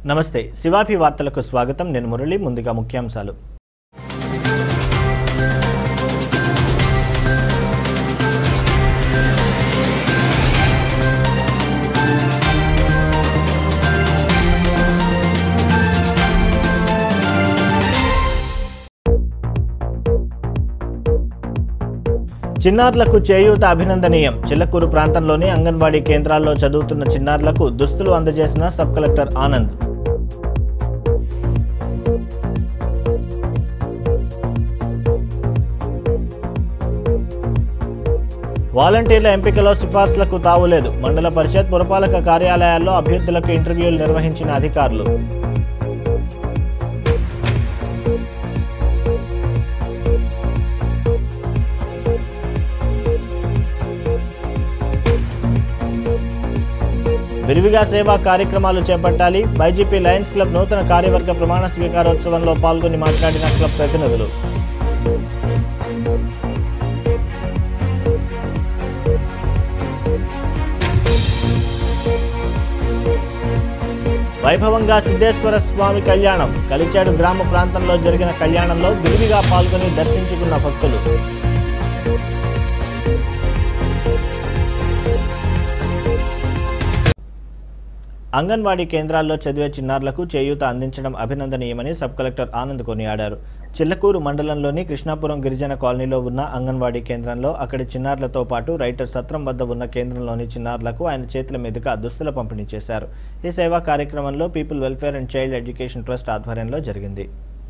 నమస్తే శివాపి వార్తలకు స్వాగతం నేను మురళి ముందుగా ముఖ్యాంశాలు చిన్నారులకు చేయూత అభినందనీయం చిల్లకూరు ప్రాంతంలోని అంగన్వాడీ కేంద్రాల్లో చదువుతున్న చిన్నారులకు దుస్తులు అందజేసిన సబ్ కలెక్టర్ ఆనంద్ వాలంటీర్ల ఎంపికలో సిఫార్సులకు తావులేదు మండల పరిషత్ పురపాలక కార్యాలయాల్లో అభ్యర్థులకు ఇంటర్వ్యూలు నిర్వహించిన అధికారులు విరివిగా సేవా కార్యక్రమాలు చేపట్టాలి బైజీపీ లయన్స్ క్లబ్ నూతన కార్యవర్గ ప్రమాణ స్వీకారోత్సవంలో పాల్గొని మాట్లాడిన క్లబ్ ప్రతినిధులు వైభవంగా సిద్ధేశ్వర స్వామి కళ్యాణం కలిచాడు గ్రామ ప్రాంతంలో జరిగిన కళ్యాణంలో విరివిగా పాల్గొని దర్శించుకున్న భక్తులు అంగన్వాడీ కేంద్రాల్లో చదివే చిన్నారులకు చేయూత అందించడం అభినందనీయమని సబ్ కలెక్టర్ ఆనంద్ కొనియాడారు చిల్లకూరు మండలంలోని కృష్ణాపురం గిరిజన కాలనీలో ఉన్న అంగన్వాడీ కేంద్రంలో అక్కడి చిన్నారులతో పాటు రైటర్ సత్రం వద్ద ఉన్న కేంద్రంలోని చిన్నారులకు ఆయన చేతుల మీదుగా దుస్తుల పంపిణీ చేశారు ఈ సేవా కార్యక్రమంలో people welfare and child education trust ఆధ్వర్యంలో జరిగింది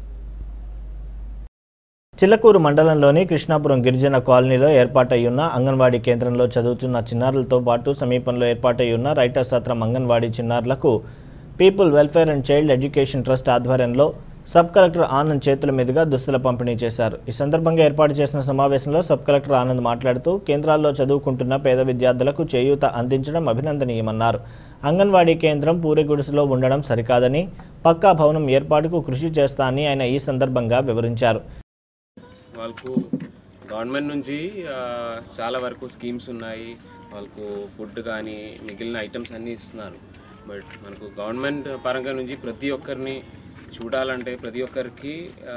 చిల్లకూరు మండలంలోని కృష్ణాపురం గిరిజన కాలనీలో ఏర్పాటయ్యున్న అంగన్వాడీ కేంద్రంలో చదువుతున్న చిన్నారులతో పాటు సమీపంలో ఏర్పాటయ్యున్న రైటర్ సత్రం అంగన్వాడీ చిన్నారులకు people welfare and child education trust ఆధ్వర్యంలో సబ్ కలెక్టర్ ఆనంద్ చేతుల మీదుగా దుస్తుల పంపిణీ చేశారు ఈ సందర్భంగా ఏర్పాటు చేసిన సమావేశంలో సబ్ కలెక్టర్ ఆనంద్ మాట్లాడుతూ కేంద్రాల్లో చదువుకుంటున్న పేద విద్యార్థులకు చేయూత అందించడం అభినందనీయమన్నారు అంగన్వాడీ కేంద్రం పూరి గుడిసెలో ఉండడం సరికాదని పక్కా భవనం ఏర్పాటుకు కృషి చేస్తా అని ఆయన ఈ సందర్భంగా వివరించారు వాళ్ళకు గవర్నమెంట్ నుంచి ఆ, చాలా వరకు స్కీమ్స్ ఉన్నాయి వాళ్ళకు ఫుడ్ కానీ మిగిలిన ఐటమ్స్ అన్నీ ఇస్తున్నారు బట్ మనకు గవర్నమెంట్ పరంగా నుంచి ప్రతి ఒక్కరిని చూడాలంటే ప్రతి ఒక్కరికి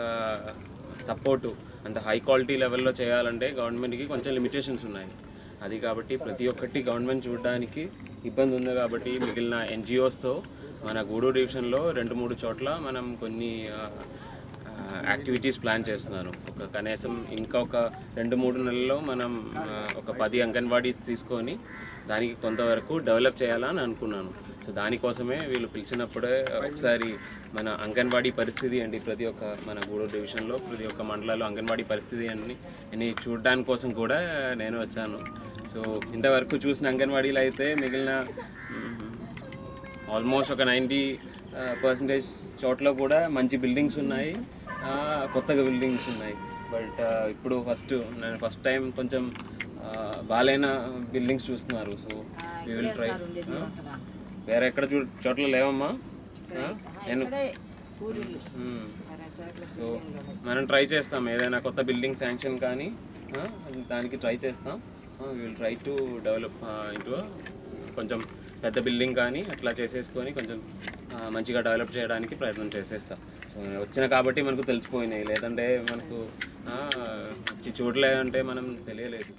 సపోర్టు అంత హై క్వాలిటీ లెవెల్లో చేయాలంటే గవర్నమెంట్కి కొంచెం లిమిటేషన్స్ ఉన్నాయి అది కాబట్టి ప్రతి ఒక్కటి గవర్నమెంట్ చూడడానికి ఇబ్బంది ఉంది కాబట్టి మిగిలిన ఎన్జిఓస్తో మన గూడూరు డివిజన్లో రెండు మూడు చోట్ల మనం కొన్ని ఆ, యాక్టివిటీస్ ప్లాన్ చేస్తున్నాను ఒక కనీసం ఇంకా ఒక రెండు మూడు నెలల్లో మనం ఆ, ఒక పది అంగన్వాడీస్ తీసుకొని దానికి కొంతవరకు డెవలప్ చేయాలని అనుకున్నాను సో దానికోసమే వీళ్ళు పిలిచినప్పుడే ఒకసారి మన అంగన్వాడీ పరిస్థితి అండి ప్రతి ఒక్క మన గూడూరు డివిజన్లో ప్రతి ఒక్క మండలాల్లో అంగన్వాడీ పరిస్థితి అన్ని అని చూడడానికి కోసం కూడా నేను వచ్చాను సో ఇంతవరకు చూసిన అంగన్వాడీలు అయితే మిగిలిన మ్, ఆల్మోస్ట్ ఒక నైంటీ పర్సంటేజ్ చోట్ల కూడా మంచి బిల్డింగ్స్ ఉన్నాయి ఆ, కొత్తగా బిల్డింగ్స్ ఉన్నాయి బట్ ఇప్పుడు ఫస్ట్ నేను ఫస్ట్ టైం కొంచెం ఆ, బాలైన బిల్డింగ్స్ చూస్తున్నారు సో వీ విల్ ట్రై వేరే ఎక్కడ చూ చోట్ల లేవమ్మా ఆ? నేను మ్మ్. సో మనం ట్రై చేస్తాం ఏదైనా కొత్త బిల్డింగ్ శాంక్షన్ కానీ ఆ, దానికి ట్రై చేస్తాం will try to develop into కొంచెం పెద్ద బిల్డింగ్ కానీ అట్లా చేసేసుకొని కొంచెం ఆ, మంచిగా డెవలప్ చేయడానికి ప్రయత్నం చేసేస్తాం సో వచ్చిన కాబట్టి మనకు తెలిసిపోయినాయి లేదంటే మనకు ఆ, వచ్చి చూడలేదంటే మనం తెలియలేదు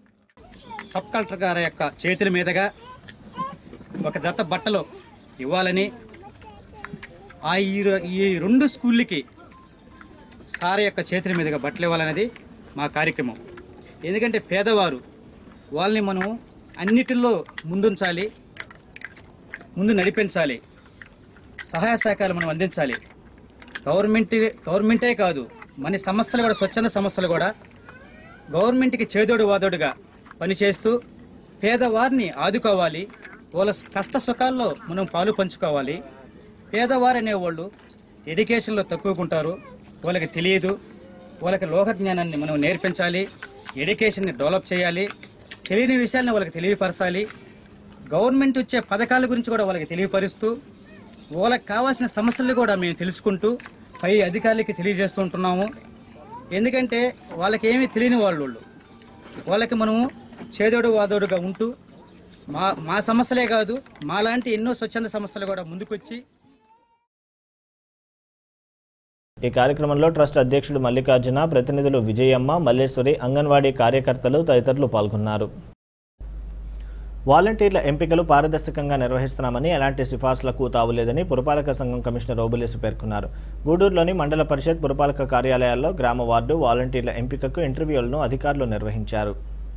సబ్ కలెక్టర్ గారి యొక్క చేతుల మీదుగా ఒక జత బట్టలు ఇవ్వాలని ఆ ఈ రొ- ఈ రెండు స్కూళ్ళకి సార్ యొక్క చేతుల మీదుగా బట్టలు ఇవ్వాలనేది మా కార్యక్రమం ఎందుకంటే పేదవారు వాళ్ళని మనం అన్నిటిలో ముందుంచాలి ముందు నడిపించాలి సహాయ సహకారాలు మనం అందించాలి గవర్నమెంట్ గవర్నమెంటే కాదు మన సంస్థలు కూడా స్వచ్ఛంద సంస్థలు కూడా గవర్నమెంట్కి చేదోడు వాదోడుగా పనిచేస్తూ పేదవారిని ఆదుకోవాలి వాళ్ళ కష్ట సుఖాల్లో మనం పాలు పంచుకోవాలి పేదవారు అనేవాళ్ళు ఎడ్యుకేషన్లో తక్కువకుంటారు వాళ్ళకి తెలియదు వాళ్ళకి లోక జ్ఞానాన్ని మనం నేర్పించాలి ఎడ్యుకేషన్ని డెవలప్ చేయాలి తెలియని విషయాలను వాళ్ళకి తెలియపరచాలి గవర్నమెంట్ వచ్చే పథకాల గురించి కూడా వాళ్ళకి తెలియపరుస్తూ వాళ్ళకి కావాల్సిన సమస్యలు కూడా మేము తెలుసుకుంటూ పై అధికారులకి తెలియజేస్తూ ఉంటున్నాము ఎందుకంటే వాళ్ళకి ఏమీ తెలియని వాళ్ళు వాళ్ళు. వాళ్ళకి మనము చేదోడు వాదోడుగా ఉంటూ ఆ, మా మా సమస్యలే కాదు మాలాంటి ఎన్నో స్వచ్ఛంద సంస్థలు కూడా ముందుకొచ్చి వాళ్ళకి సహాయ సహకారాలు అందిస్తూ వాళ్ళకి కావాల్సిన సలహాలు సూచనలు కూడా మేము ఇస్తూ వాళ్ళకి ఈ కార్యక్రమంలో ట్రస్ట్ అధ్యక్షుడు మల్లికార్జున ప్రతినిధులు విజయమ్మ మల్లేశ్వరి అంగన్వాడీ కార్యకర్తలు తదితరులు పాల్గొన్నారు వాలంటీర్ల ఎంపికలు పారదర్శకంగా నిర్వహిస్తున్నామని ఎలాంటి సిఫార్సులకు తావులేదని పురపాలక సంఘం కమిషనర్ ఓబులేసు పేర్కొన్నారు గూడూరులోని మండల పరిషత్ పురపాలక కార్యాలయాల్లో గ్రామ వార్డు వాలంటీర్ల ఎంపికకు ఇంటర్వ్యూలను అధికారులు నిర్వహించారు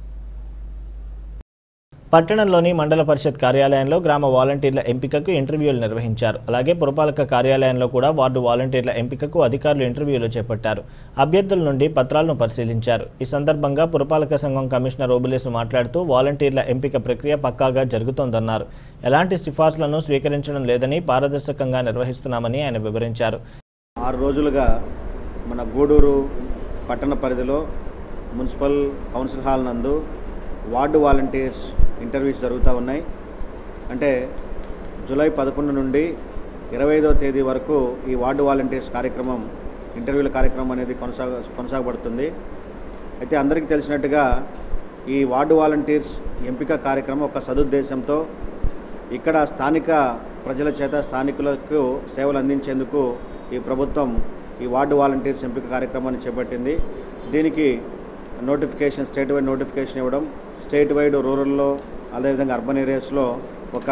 పట్టణంలోని మండల పరిషత్ కార్యాలయంలో గ్రామ వాలంటీర్ల ఎంపికకు ఇంటర్వ్యూలు నిర్వహించారు అలాగే పురపాలక కార్యాలయంలో కూడా వార్డు వాలంటీర్ల ఎంపికకు అధికారులు ఇంటర్వ్యూలు చేపట్టారు అభ్యర్థుల నుండి పత్రాలను పరిశీలించారు ఈ సందర్భంగా పురపాలక సంఘం కమిషనర్ ఓబులేసు మాట్లాడుతూ వాలంటీర్ల ఎంపిక ప్రక్రియ పక్కాగా జరుగుతోందన్నారు ఎలాంటి సిఫార్సులను స్వీకరించడం లేదని పారదర్శకంగా నిర్వహిస్తున్నామని ఆయన వివరించారు ఆరు రోజులుగా మన గూడూరు పట్టణ పరిధిలో మున్సిపల్ కౌన్సిల్ హాల్ నందు వార్డు వాలంటీర్స్ ఇంటర్వ్యూస్ జరుగుతూ ఉన్నాయి అంటే జూలై పదకొండు నుండి ఇరవై ఐదో తేదీ వరకు ఈ వార్డు వాలంటీర్స్ కార్యక్రమం ఇంటర్వ్యూల కార్యక్రమం అనేది కొనసాగ కొనసాగబడుతుంది అయితే అందరికీ తెలిసినట్టుగా ఈ వార్డు వాలంటీర్స్ ఎంపిక కార్యక్రమం ఒక సదుద్దేశంతో ఇక్కడ స్థానిక ప్రజల చేత స్థానికులకు సేవలు అందించేందుకు ఈ ప్రభుత్వం ఈ వార్డు వాలంటీర్స్ ఎంపిక కార్యక్రమాన్ని చేపట్టింది దీనికి నోటిఫికేషన్ స్టేట్ వైడ్ నోటిఫికేషన్ ఇవ్వడం స్టేట్ వైడ్ రూరల్లో అదేవిధంగా అర్బన్ ఏరియాస్లో ఒక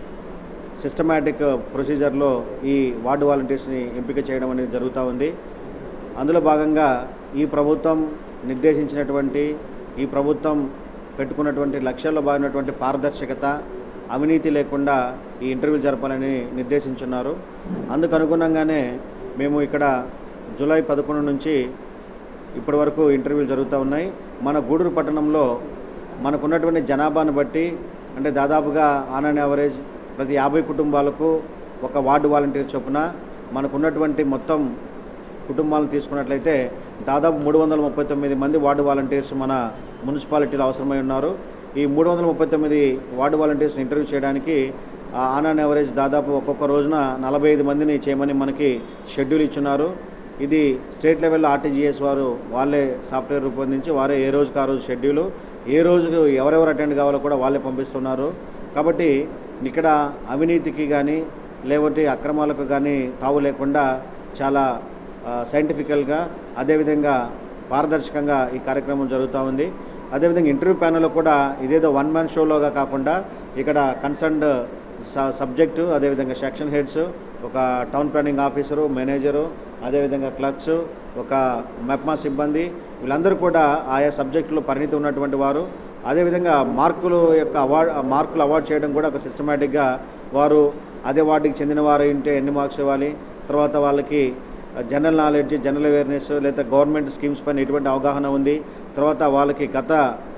సిస్టమేటిక్ ప్రొసీజర్లో ఈ వార్డు వాలంటీర్స్ని ఎంపిక చేయడం అనేది జరుగుతూ ఉంది అందులో భాగంగా ఈ ప్రభుత్వం నిర్దేశించినటువంటి ఈ ప్రభుత్వం పెట్టుకున్నటువంటి లక్ష్యాల్లో భాగమైనటువంటి పారదర్శకత అవినీతి లేకుండా ఈ ఇంటర్వ్యూ జరపాలని నిర్దేశించున్నారు అందుకు అనుగుణంగానే మేము ఇక్కడ జూలై పదకొండు నుంచి ఇప్పటి వరకు ఇంటర్వ్యూలు జరుగుతూ ఉన్నాయి మన గూడూరు పట్టణంలో మనకున్నటువంటి జనాభాను బట్టి అంటే దాదాపుగా ఆన్ అండ్ యావరేజ్ ప్రతి యాభై కుటుంబాలకు ఒక వార్డు వాలంటీర్ చొప్పున మనకున్నటువంటి మొత్తం కుటుంబాలను తీసుకున్నట్లయితే దాదాపు మూడు వందల ముప్పై తొమ్మిది మంది వార్డు వాలంటీర్స్ మన మున్సిపాలిటీలో అవసరమై ఉన్నారు ఈ మూడు వందల ముప్పై తొమ్మిది వార్డు వాలంటీర్స్ని ఇంటర్వ్యూ చేయడానికి ఆ, ఆన్ అండ్ యావరేజ్ దాదాపు ఒక్కొక్క రోజున నలభై ఐదు మందిని చేయమని మనకి షెడ్యూల్ ఇచ్చున్నారు ఇది స్టేట్ లెవెల్లో ఆర్టీజీఎస్ వారు వాళ్ళే సాఫ్ట్వేర్ రూపొందించి వారే ఏ రోజుకి ఆ రోజు షెడ్యూలు ఏ రోజుకు ఎవరెవరు అటెండ్ కావాలో కూడా వాళ్ళే పంపిస్తున్నారు కాబట్టి ఇక్కడ అవినీతికి కానీ లేకపోతే అక్రమాలకు కానీ తావు లేకుండా చాలా సైంటిఫికల్గా అదేవిధంగా పారదర్శకంగా ఈ కార్యక్రమం జరుగుతూ ఉంది అదేవిధంగా ఇంటర్వ్యూ ప్యానెల్లో కూడా ఇదేదో వన్ మ్యాన్ షోలోగా కాకుండా ఇక్కడ కన్సర్న్డ్ సబ్జెక్టు అదేవిధంగా సెక్షన్ హెడ్స్ ఒక టౌన్ ప్లానింగ్ ఆఫీసరు మేనేజరు అదేవిధంగా క్లర్క్స్ ఒక మెప్మా సిబ్బంది వీళ్ళందరూ కూడా ఆయా సబ్జెక్టులో పరిణితి ఉన్నటువంటి వారు అదేవిధంగా మార్కులు యొక్క అవార్డ్ మార్కులు అవార్డ్ చేయడం కూడా ఒక సిస్టమేటిక్గా వారు అదే వార్డుకి చెందిన వారు ఉంటే ఎన్ని మార్క్స్ ఇవ్వాలి తర్వాత వాళ్ళకి జనరల్ నాలెడ్జ్ జనరల్ అవేర్నెస్ లేదా గవర్నమెంట్ స్కీమ్స్ పైన ఎటువంటి అవగాహన ఉంది తర్వాత వాళ్ళకి గత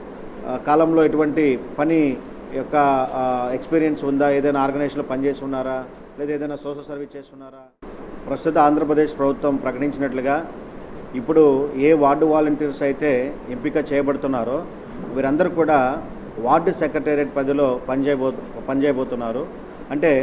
ఆ, కాలంలో ఎటువంటి పని యొక్క ఎక్స్పీరియన్స్ ఉందా ఏదైనా ఆర్గనైజేషన్లో పనిచేసి ఉన్నారా లేదా ఏదైనా సోషల్ సర్వీస్ చేస్తున్నారా ప్రస్తుత ఆంధ్రప్రదేశ్ ప్రభుత్వం ప్రకటించినట్లుగా ఇప్పుడు ఏ వార్డు వాలంటీర్స్ అయితే ఎంపిక చేయబడుతున్నారో వీరందరూ కూడా వార్డు సెక్రటేరియట్ పరిధిలో పనిచేయబో పనిచేయబోతున్నారు అంటే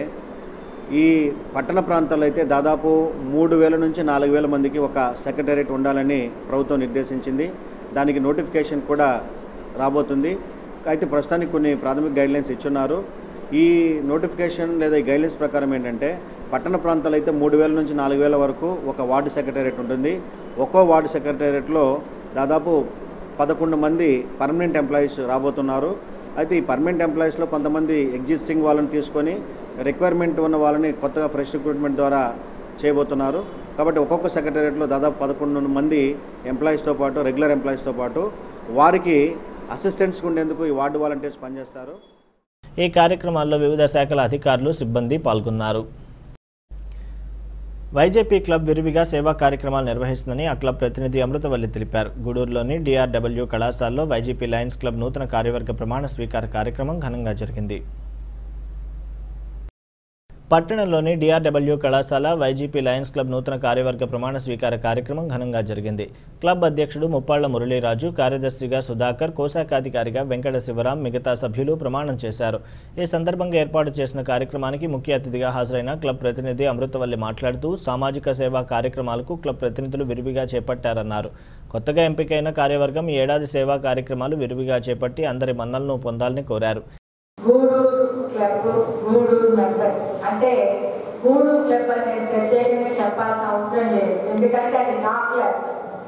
ఈ పట్టణ ప్రాంతాల్లో అయితే దాదాపు మూడు వేల నుంచి నాలుగు వేల మందికి ఒక సెక్రటేరియట్ ఉండాలని ప్రభుత్వం నిర్దేశించింది దానికి నోటిఫికేషన్ కూడా రాబోతుంది అయితే ప్రస్తుతానికి కొన్ని ప్రాథమిక గైడ్లైన్స్ ఇచ్చున్నారు ఈ నోటిఫికేషన్ లేదా ఈ గైడ్లైన్స్ ప్రకారం ఏంటంటే పట్టణ ప్రాంతాలు అయితే మూడు వేల నుంచి నాలుగు వేల వరకు ఒక వార్డు సెక్రటేరియట్ ఉంటుంది ఒక్కో వార్డు సెక్రటేరియట్లో దాదాపు పదకొండు మంది పర్మనెంట్ ఎంప్లాయీస్ రాబోతున్నారు అయితే ఈ పర్మనెంట్ ఎంప్లాయీస్లో కొంతమంది ఎగ్జిస్టింగ్ వాళ్ళని తీసుకొని రిక్వైర్మెంట్ ఉన్న వాళ్ళని కొత్తగా ఫ్రెష్ రిక్రూట్మెంట్ ద్వారా చేయబోతున్నారు కాబట్టి ఒక్కొక్క సెక్రటేరియట్లో దాదాపు పదకొండు మంది ఎంప్లాయీస్తో పాటు రెగ్యులర్ ఎంప్లాయీస్తో పాటు వారికి అసిస్టెంట్స్గా ఉండేందుకు ఈ వార్డు వాలంటీర్స్ పనిచేస్తారు ఈ కార్యక్రమాల్లో వివిధ శాఖల అధికారులు సిబ్బంది పాల్గొన్నారు వైజేపీ క్లబ్ విరివిగా సేవా కార్యక్రమాలు నిర్వహిస్తుందని ఆ క్లబ్ ప్రతినిధి అమృతవల్లి తెలిపారు గూడూరులోని డిఆర్డబ్ల్యూ కళాశాలలో వైజేపీ లయన్స్ క్లబ్ నూతన కార్యవర్గ ప్రమాణ స్వీకార కార్యక్రమం ఘనంగా జరిగింది పట్టణంలోని డిఆర్డబ్ల్యూ కళాశాల వైజీపీ లయన్స్ క్లబ్ నూతన కార్యవర్గ ప్రమాణ స్వీకార కార్యక్రమం ఘనంగా జరిగింది క్లబ్ అధ్యక్షుడు ముప్పాళ్ల మురళీరాజు కార్యదర్శిగా సుధాకర్ కోశాఖాధికారిగా వెంకట శివరాం మిగతా సభ్యులు ప్రమాణం చేశారు ఈ సందర్భంగా ఏర్పాటు చేసిన కార్యక్రమానికి ముఖ్య అతిథిగా హాజరైన క్లబ్ ప్రతినిధి అమృతవల్లి మాట్లాడుతూ సామాజిక సేవా కార్యక్రమాలకు క్లబ్ ప్రతినిధులు విరివిగా చేపట్టారన్నారు కొత్తగా ఎంపికైన కార్యవర్గం ఈ ఏడాది సేవా కార్యక్రమాలు విరివిగా చేపట్టి అందరి మన్నలను పొందాలని కోరారు గూడూరు క్లబ్ గూడూరు మెంబర్స్ అంటే గూడూరు క్లబ్ అనేది ప్రత్యేకంగా చెప్పాల్సిన అవసరం లేదు ఎందుకంటే అది నా క్లబ్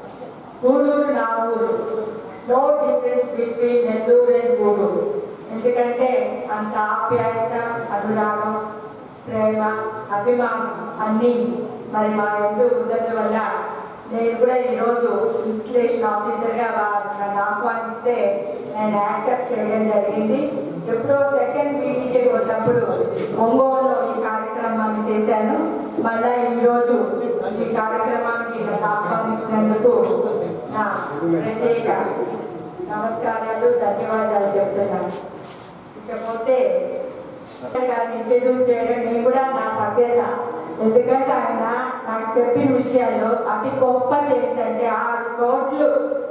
గూడూరు నా ఊరు no difference between Nellore and Gudur ఎందుకంటే అంత ఆప్యాయత అనురాగం ప్రేమ అభిమానం అన్నీ మరి మా ఎందు ఉన్నందువల్ల నేను కూడా ఈరోజు ఇన్స్టిలేషన్ ఆఫీసర్గా వారు నన్ను ఆహ్వానిస్తే నేను యాక్సెప్ట్ చేయడం జరిగింది ఎప్పుడో సెకండ్ పీటీకి ఉన్నప్పుడు ఒంగోలులో ఈ కార్యక్రమాన్ని చేశాను మళ్ళా ఈరోజు ఈ కార్యక్రమానికి నన్ను ఆహ్వానించినందుకు నా ప్రత్యేక నమస్కారాలు ధన్యవాదాలు చెప్తున్నాను ఇకపోతే గారిని ఇంట్రడ్యూస్ చేయడం నేను కూడా నా సభ్యత ఎందుకంటే ఆయన నాకు చెప్పిన విషయాల్లో అతి గొప్పది ఏంటంటే ఆరు కోట్లు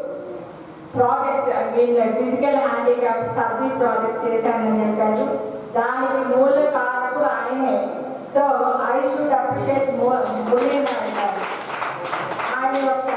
project I mean physical handicap service project చేశానని చెప్పారు దానికి మూల కారణకు ఆయనే so I should appreciate Murali garu ఆయన యొక్క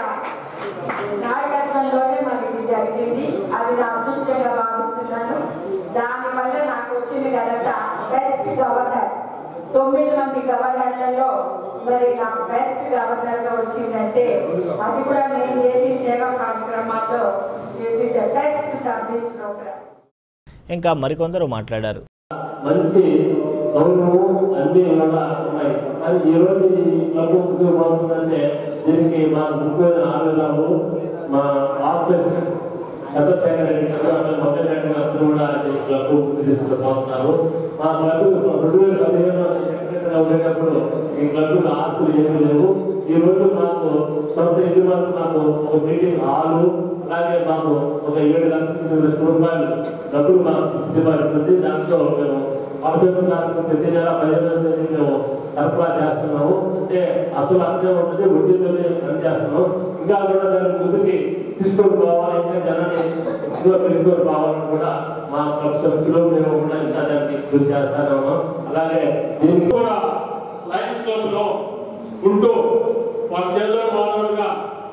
నాయకత్వంలోనే మనకి ఇది జరిగింది అది నా అదృష్టంగా భావిస్తున్నాను దానివల్ల నాకు వచ్చిన ఘనత బెస్ట్ గవర్నర్ తొమ్మిది మంది గవర్నర్లలో మరి నాకు బెస్ట్ గవర్నర్గా వచ్చిందంటే అది కూడా నేను చేసిన సేవా కార్యక్రమాల్లో చేసిన బెస్ట్ సర్వీస్ ప్రోగ్రామ్ ఇంకా మరికొందరు మాట్లాడారు మంచి గౌరవం అన్ని కూడా ఉన్నాయి కానీ ఈ రోజు ఈ క్లబ్ ఉపయోగపడుతుందంటే దీనికి మా ముఖ్యమైన ఆనందాలు మా ఆఫీస్ చంద్రశేఖర్ రెడ్డి గారు అలా మొదటి రెడ్డి అందరూ కూడా ఈ క్లబ్ తీసుకుపోతున్నారు మా క్లబ్ రెండు వేల పదిహేను సెక్రటరీగా ఉండేటప్పుడు ఈ క్లబ్ ఆస్తులు ఏమీ లేవు ఈ రోజు మాకు సొంత ఇల్లు వరకు మాకు ఒక మీటింగ్ హాలు అలాగే మాకు ఒక ఏడు లక్షల లక్షల రూపాయలు డబ్బులు మాకు సిద్ధపడుతుంది దాంట్లో మేము అవసరం నాకు ప్రతి నెల పదిహేను తేదీ మేము సరఫరా చేస్తున్నాము అంటే అసలు అంతే ఉంటుంది వడ్డీతోనే రన్ చేస్తున్నాం ఇంకా కూడా దాని ముందుకి తీసుకొని పోవాలి ఇంకా జనాన్ని ఎక్కువ తీసుకొని పోవాలని కూడా మా క్లబ్ సభ్యులు మేము కూడా ఇంకా దానికి కృషి చేస్తానే ఉన్నాం అలాగే దీనికి కూడా లయన్స్ క్లబ్ లో ఉంటూ వాళ్ళ చేతుల మానవుడిగా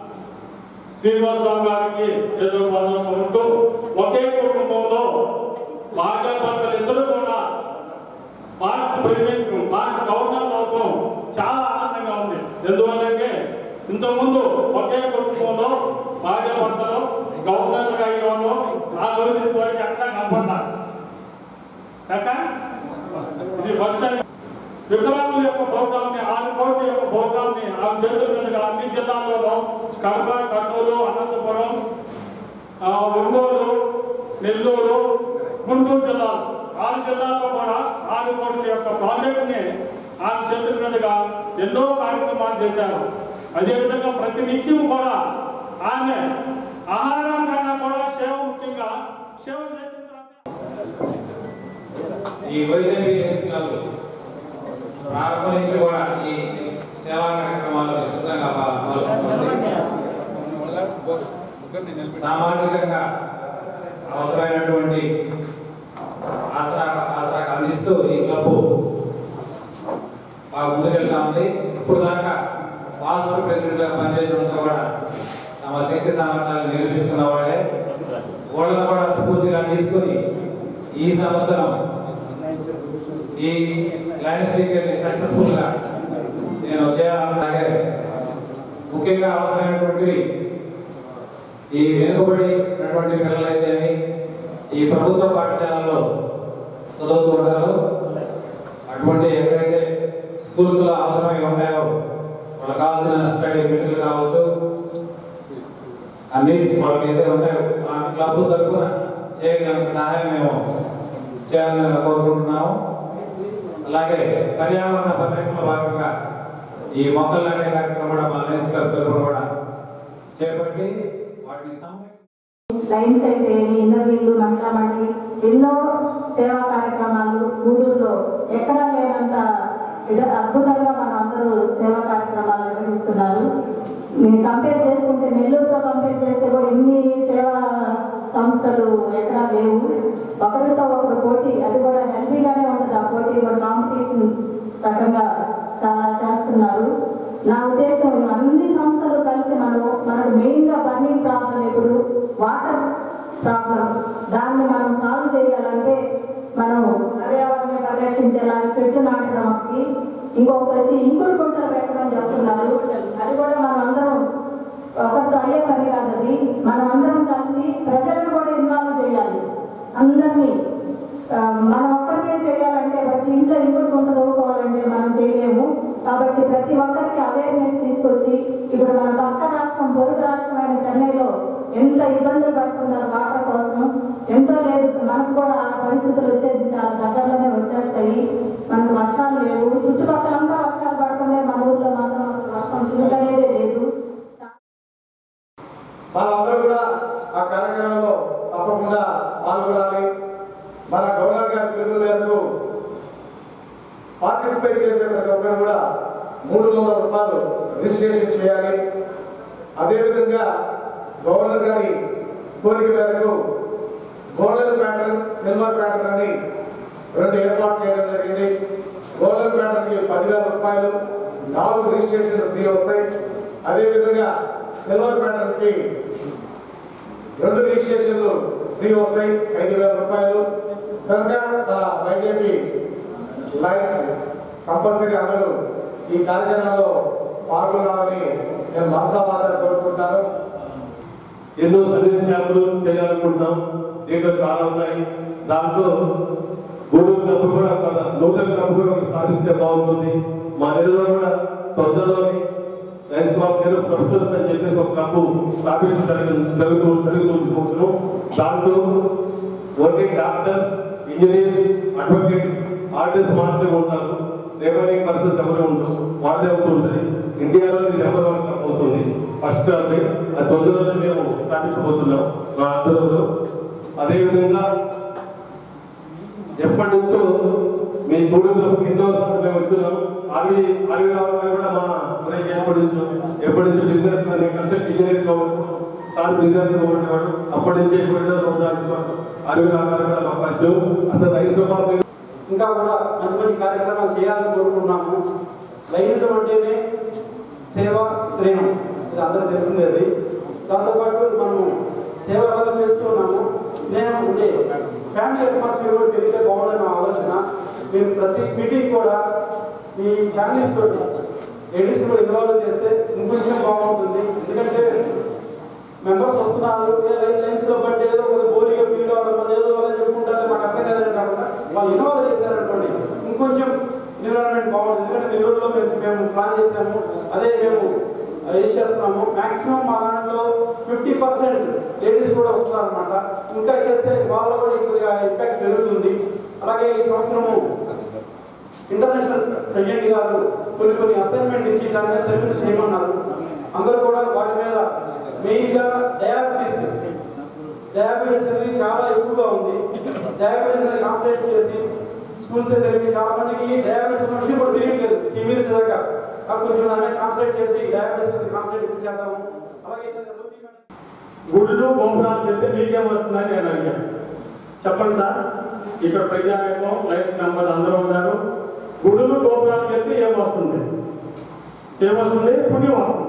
శ్రీనివాసరావు గారికి చేతుల మానవుడిగా ఉంటూ ఒకే కుటుంబంలో భార్య భర్తలు ఇద్దరు కూడా పాస్ట్ ప్రెసిడెంట్ పాస్ట్ గవర్నర్ అవడం చాలా ఆనందంగా ఉంది ఎందువల్లంటే ఇంతకుముందు ఒకే కుటుంబంలో భార్య భర్తలు గవర్నర్గా అయిన వాళ్ళు ఆ రోజు వరకు ఎక్కడ కనపడ్డారు కాక ఇది ఫస్ట్ టైం వికలాంగుల యొక్క ప్రోగ్రామ్ ని ఆరు కోట్ల యొక్క ప్రోగ్రామ్ ని ఆ చేతుల మీదుగా అన్ని జిల్లాల్లోనూ కడప కర్నూలు అనంతపురం ఆ, ఒంగోలు నెల్లూరు గుంటూరు జిల్లాలు ఆరు జిల్లాల్లో కూడా ఆరు కోట్ల యొక్క ప్రాజెక్ట్ ని ఆమె చేతుల మీదుగా ఎన్నో కార్యక్రమాలు చేశారు అదేవిధంగా ప్రతి నిత్యం కూడా ఆమె ఆహారం కన్నా కూడా సేవ ముఖ్యంగా సేవ చేసిన తర్వాత ఈ వైసీపీ క్లబ్ ప్రారంభం నుంచి కూడా ఈ సేవా కార్యక్రమాలు విస్తృతంగా పా- పాల్గొంటుంది సామాజికంగా అవసరమైనటువంటి ఆసరా ఆసరా అందిస్తూ ఈ క్లబ్ బాగా ముందుకెళ్తా ఉంది ఇప్పుడు దాకా పాస్ట్ ప్రెసిడెంట్గా పనిచేసినంత కూడా తమ శక్తి సామర్థ్యాలు నిరూపించుకున్న వాళ్ళే వాళ్ళని కూడా స్ఫూర్తిగా తీసుకొని ఈ సంవత్సరం ఈ లయన్స్ లీగ్ సక్సెస్ఫుల్ గా నేను చేయాలన్నాగే ముఖ్యంగా అవసరమైనటువంటి ఈ వెనుకబడినటువంటి పిల్లలైతేమి ఈ ప్రభుత్వ పాఠశాలలో చదువుతూ ఉంటారు అటువంటి ఎక్కడైతే స్కూల్స్లో అవసరమై ఉన్నాయో వాళ్ళకి కావాల్సిన స్టడీ మెటీరియల్ కావచ్చు అన్ని వాళ్ళకి ఏదైతే ఉంటాయో ఆ క్లబ్ తరఫున చేయగలిగిన సహాయం మేము చేయాలని కోరుకుంటున్నాము అలాగే పర్యావరణ పరిరక్షణలో భాగంగా ఈ మొక్కలు నాటే కార్యక్రమం కూడా మా లయన్స్ క్లబ్ తరఫున కూడా చేపట్టి వాటిని సంరక్షణ లైన్స్ అయితే ఏమి ఇంటర్వ్యూలు మహిళా మండలి ఎన్నో సేవా కార్యక్రమాలు గూడూరులో ఎక్కడా లేనంత ఇద- అద్భుతంగా మన అందరూ సేవా కార్యక్రమాలు నిర్వహిస్తున్నారు మీరు కంపేర్ చేసుకుంటే నెల్లూరుతో కంపేర్ చేస్తే కూడా ఇన్ని సేవా సంస్థలు ఎక్కడా లేవు ఒకరితో ఒకరు పోటీ అది కూడా హెల్తీగానే ఉంటుంది ఆ పోటీ కూడా కాంపిటీషన్ రకంగా చాలా చేస్తున్నారు నా ఉద్దేశం అన్ని సంస్థలు కలిసి మనం మనకు మెయిన్గా బర్నింగ్ ప్రాబ్లం ఇప్పుడు వాటర్ ప్రాబ్లం దాన్ని మనం సాల్వ్ చేయాలంటే మనం పర్యావరణం పరిరక్షించేలా చెట్లు నాటడం ఒకటి ఇంకొకటి వచ్చి ఇంకుడు గుంటలు పెట్టమని చెప్తున్నారు అది కూడా మనం పని కాదు అది మనం అందరం కలిసి ప్రజలను కూడా ఇన్వాల్వ్ చేయాలి అందరినీ ఆ, మనం ఒక్కరికే చేయాలంటే ప్రతి ఇంట్లో ఇంట్లో గుంట చదువుకోవాలంటే మనం చేయలేము కాబట్టి ప్రతి ఒక్కరికి అవేర్నెస్ తీసుకొచ్చి ఇప్పుడు మన పక్క రాష్ట్రం పొరుగు రాష్ట్రమైన చెన్నైలో ఎంత ఇబ్బందులు పడుతున్నారు వాటర్ కోసం ఎంతో లేదు మనకు కూడా ఆ పరిస్థితులు వచ్చేది చాలా దగ్గరలోనే వచ్చేస్తాయి మనకు వర్షాలు లేవు చుట్టుపక్కలంతా వర్షాలు పడుతున్నాయి మన ఊర్లో మాత్రం అసలు వర్షం చురుకనేదే లేదు మనందరూ కూడా ఆ కార్యక్రమంలో తప్పకుండా పాల్గొనాలి మన గవర్నర్ గారి పిలుపు మేరకు పార్టిసిపేట్ చేసే ప్రతి ఒక్కరు కూడా మూడు వందల రూపాయలు రిజిస్ట్రేషన్ చేయాలి అదేవిధంగా గవర్నర్ గారి కోరిక మేరకు గోల్డెన్ ప్యాటర్న్ సిల్వర్ ప్యాటర్న్ అని రెండు ఏర్పాటు చేయడం జరిగింది గోల్డెన్ ప్యాటర్న్కి పదివేల రూపాయలు నాలుగు రిజిస్ట్రేషన్ ఫ్రీ వస్తాయి అదేవిధంగా సిల్వర్ ప్యాటర్న్కి రెండు రిజిస్ట్రేషన్లు ఫ్రీ వస్తాయి ఐదు వేల రూపాయలు కనుక మన వైజేపీ లైన్స్ కంపల్సరీ అందరూ ఈ కార్యక్రమంలో పాల్గొనాలని నేను మనసామాచారం కోరుకుంటున్నాను ఎన్నో సర్వీస్ క్యాంపులు చేయాలనుకుంటున్నాం దీంట్లో చాలా ఉన్నాయి దాంట్లో గూడూరు క్లబ్ కూడా ఒక నూతన క్లబ్ కూడా ఒకటి స్థాపిస్తే బాగుంటుంది మా నెలలో కూడా తొందరలోని రైస్ బాక్స్ నేను ప్రొఫెషనల్స్ అని చెప్పేసి ఒక క్లబ్ స్థాపించడం జరుగు- జరుగుతూ జరుగుతుంది ఈ సంవత్సరం దాంట్లో working doctors engineers advocates artist మాత్రమే ఉంటారు రిమైనింగ్ పర్సన్స్ ఎవరు ఉండరు వాళ్ళే ఉంటుంది ఇండియాలో ఇది నెంబర్ వన్ క్లబ్ అవుతుంది ఫస్ట్ క్లబ్ అది తొందరలో మేము స్థాపించబోతున్నాం మా ఆంధ్రలో అదేవిధంగా ఎప్పటి నుంచో మీ గూడెంలో ఎన్నో సార్లు మేము వచ్చున్నాం అవి అవి రావాలి కూడా మా ఊరికి ఎప్పటి నుంచో ఎప్పటి నుంచో బిజినెస్ కన్స్ట్రక్షన్ ఇంజనీర్ కావాలి సార్ బిజినెస్ ఉండేవాడు అప్పటి నుంచి ఎప్పుడైనా సంవత్సరాలు అరవై రాగాలు కూడా మా పరిచయం అసలు రైతు మీద ఇంకా కూడా మంచి మంచి కార్యక్రమాలు చేయాలని కోరుకుంటున్నాము లైనిజం అంటేనే సేవ శ్రేయం ఇది అందరూ తెలిసిందే అది దాంతోపాటు మనము సేవ ఎలా చేస్తూ ఉన్నాము స్నేహం ఉంటే ఫ్యామిలీ అట్మాస్ఫియర్ కూడా పెరిగితే బాగుందని నా ఆలోచన మేము ప్రతి మీటింగ్ కూడా మీ ఫ్యామిలీస్ తోటి లేడీస్ కూడా ఇన్వాల్వ్ చేస్తే ఇంకొంచెం బాగుంటుంది ఎందుకంటే మెంబర్స్ వస్తున్నారు ఏ లైన్ లైన్స్ లో బట్టి ఏదో ఒక బోరిగా ఫీల్ అవ్వడం వల్ల ఏదో అలా చెప్పుకుంటారు మాకు అర్థం కాదని కాకుండా వాళ్ళు ఇన్వాల్వ్ చేశారనుకోండి ఇంకొంచెం ఎన్విరాన్మెంట్ బాగుంటుంది ఎందుకంటే నెల్లూరులో మేము మేము ప్లాన్ చేసాము అదే మేము యూజ్ చేస్తున్నాము మాక్సిమం మా దాంట్లో ఫిఫ్టీ పర్సెంట్ లేడీస్ కూడా వస్తున్నారు అనమాట ఇంకా చేస్తే వాళ్ళలో కూడా కొద్దిగా ఇంపాక్ట్ పెరుగుతుంది అలాగే ఈ సంవత్సరము ఇంటర్నేషనల్ ప్రెసిడెంట్ గారు కొన్ని కొన్ని అసైన్మెంట్ ఇచ్చి దాని మీద సర్వీస్ చేయమన్నారు అందరూ కూడా వాటి మీద మెయిన్గా డయాబెటీస్ డయాబెటీస్ అనేది చాలా ఎక్కువగా ఉంది డయాబెటీస్ ట్రాన్స్లేట్ చేసి స్కూల్స్ జరిగి చాలా మందికి డయాబెటీస్ ఉన్న విషయం కూడా తెలియట్లేదు సివిల్ దాకా కాబట్టి కొంచెం దాన్ని ట్రాన్స్లేట్ చేసి డయాబెటీస్ ట్రాన్స్లేట్ చేద్దాము అలాగే ఇందాక జ్యోతి మేడం గుడులు గోపురాలు చెప్తే మీకేం వస్తుందని నేను అడిగాను చెప్పండి సార్ ఇక్కడ ప్రజావేగం లైఫ్ మెంబర్ అందరూ ఉన్నారు గుడులు గోపురాలు చెప్తే ఏం వస్తుంది ఏమొస్తుంది పుణ్యం వస్తుంది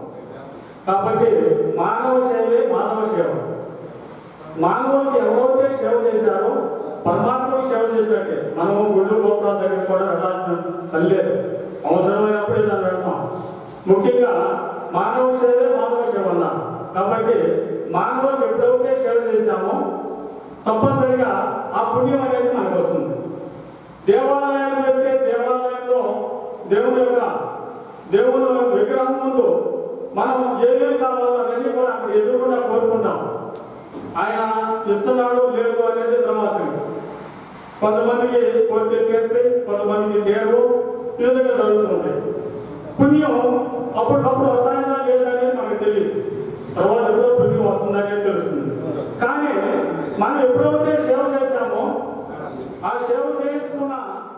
కాబట్టి మానవ సేవే మానవ సేవ మానవులకి ఎవరైతే సేవ చేశారో పరమాత్మకి సేవ చేసినట్టే మనము గుళ్ళు గోపురాల దగ్గర కూడా వెళ్ళాల్సిన పని లేదు అవసరమైనప్పుడే దాన్ని వెళ్తాం ముఖ్యంగా మానవ సేవే మానవ సేవ అన్నారు కాబట్టి మానవులకు ఎప్పుడైతే సేవ చేశామో తప్పనిసరిగా ఆ పుణ్యం అనేది మనకు వస్తుంది దేవాలయానికి వెళ్తే దేవాలయంలో దేవుని యొక్క దేవుని విగ్రహం ముందు మనం ఏమేమి కావాలో అవన్నీ కూడా అక్కడ ఎదురుకుండా కోరుకుంటాం ఆయన ఇస్తున్నాడు లేదు అనేది తమాసం కొంతమందికి కోరికలు తీరుతాయి కొంతమందికి తీరవు ఈ విధంగా జరుగుతుంటాయి పుణ్యం అప్పటికప్పుడు వస్తాయన్నా లేదనేది మనకు తెలియదు తర్వాత ఎప్పుడో పుణ్యం వస్తుందనేది తెలుస్తుంది కానీ మనం ఎప్పుడైతే సేవ చేశామో ఆ సేవ చేయించుకున్న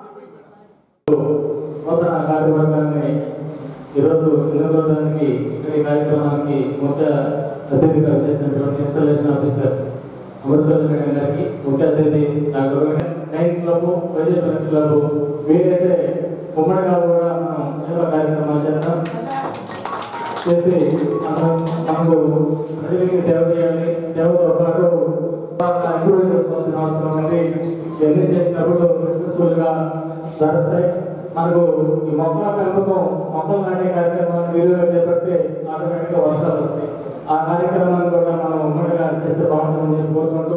నూతన కార్యవర్గాన్ని ఈరోజు ఎన్నుకోవడానికి ఈ కార్యక్రమానికి ముఖ్య అతిథిగా చేసినటువంటి ఇన్స్టాలేషన్ ఆఫీసర్ అమృత మేడం గారికి ముఖ్య అతిథి డాక్టర్ నైన్ క్లబ్ ప్రజల ప్రెస్ క్లబ్ వీరైతే ఉమ్మడిగా కూడా మనం సేవా కార్యక్రమాలు చేస్తాం చేసి మనం మనకు ప్రజలకి సేవ చేయాలి సేవతో పాటు ఇంప్రూవ్ చేసుకోవాల్సిన అవసరం ఉంది ఇవన్నీ చేసినప్పుడు సక్సెస్ఫుల్ గా జరుగుతాయి మనకు ఈ మొక్కల పెంపకం మొక్కలు నాటే కార్యక్రమాన్ని వీలుగా చేపడితే ఆటోమేటిక్ గా వర్షాలు వస్తాయి ఆ కార్యక్రమాన్ని కూడా మనం ఉమ్మడిగా చేస్తే బాగుంటుందని చెప్పి కోరుకుంటూ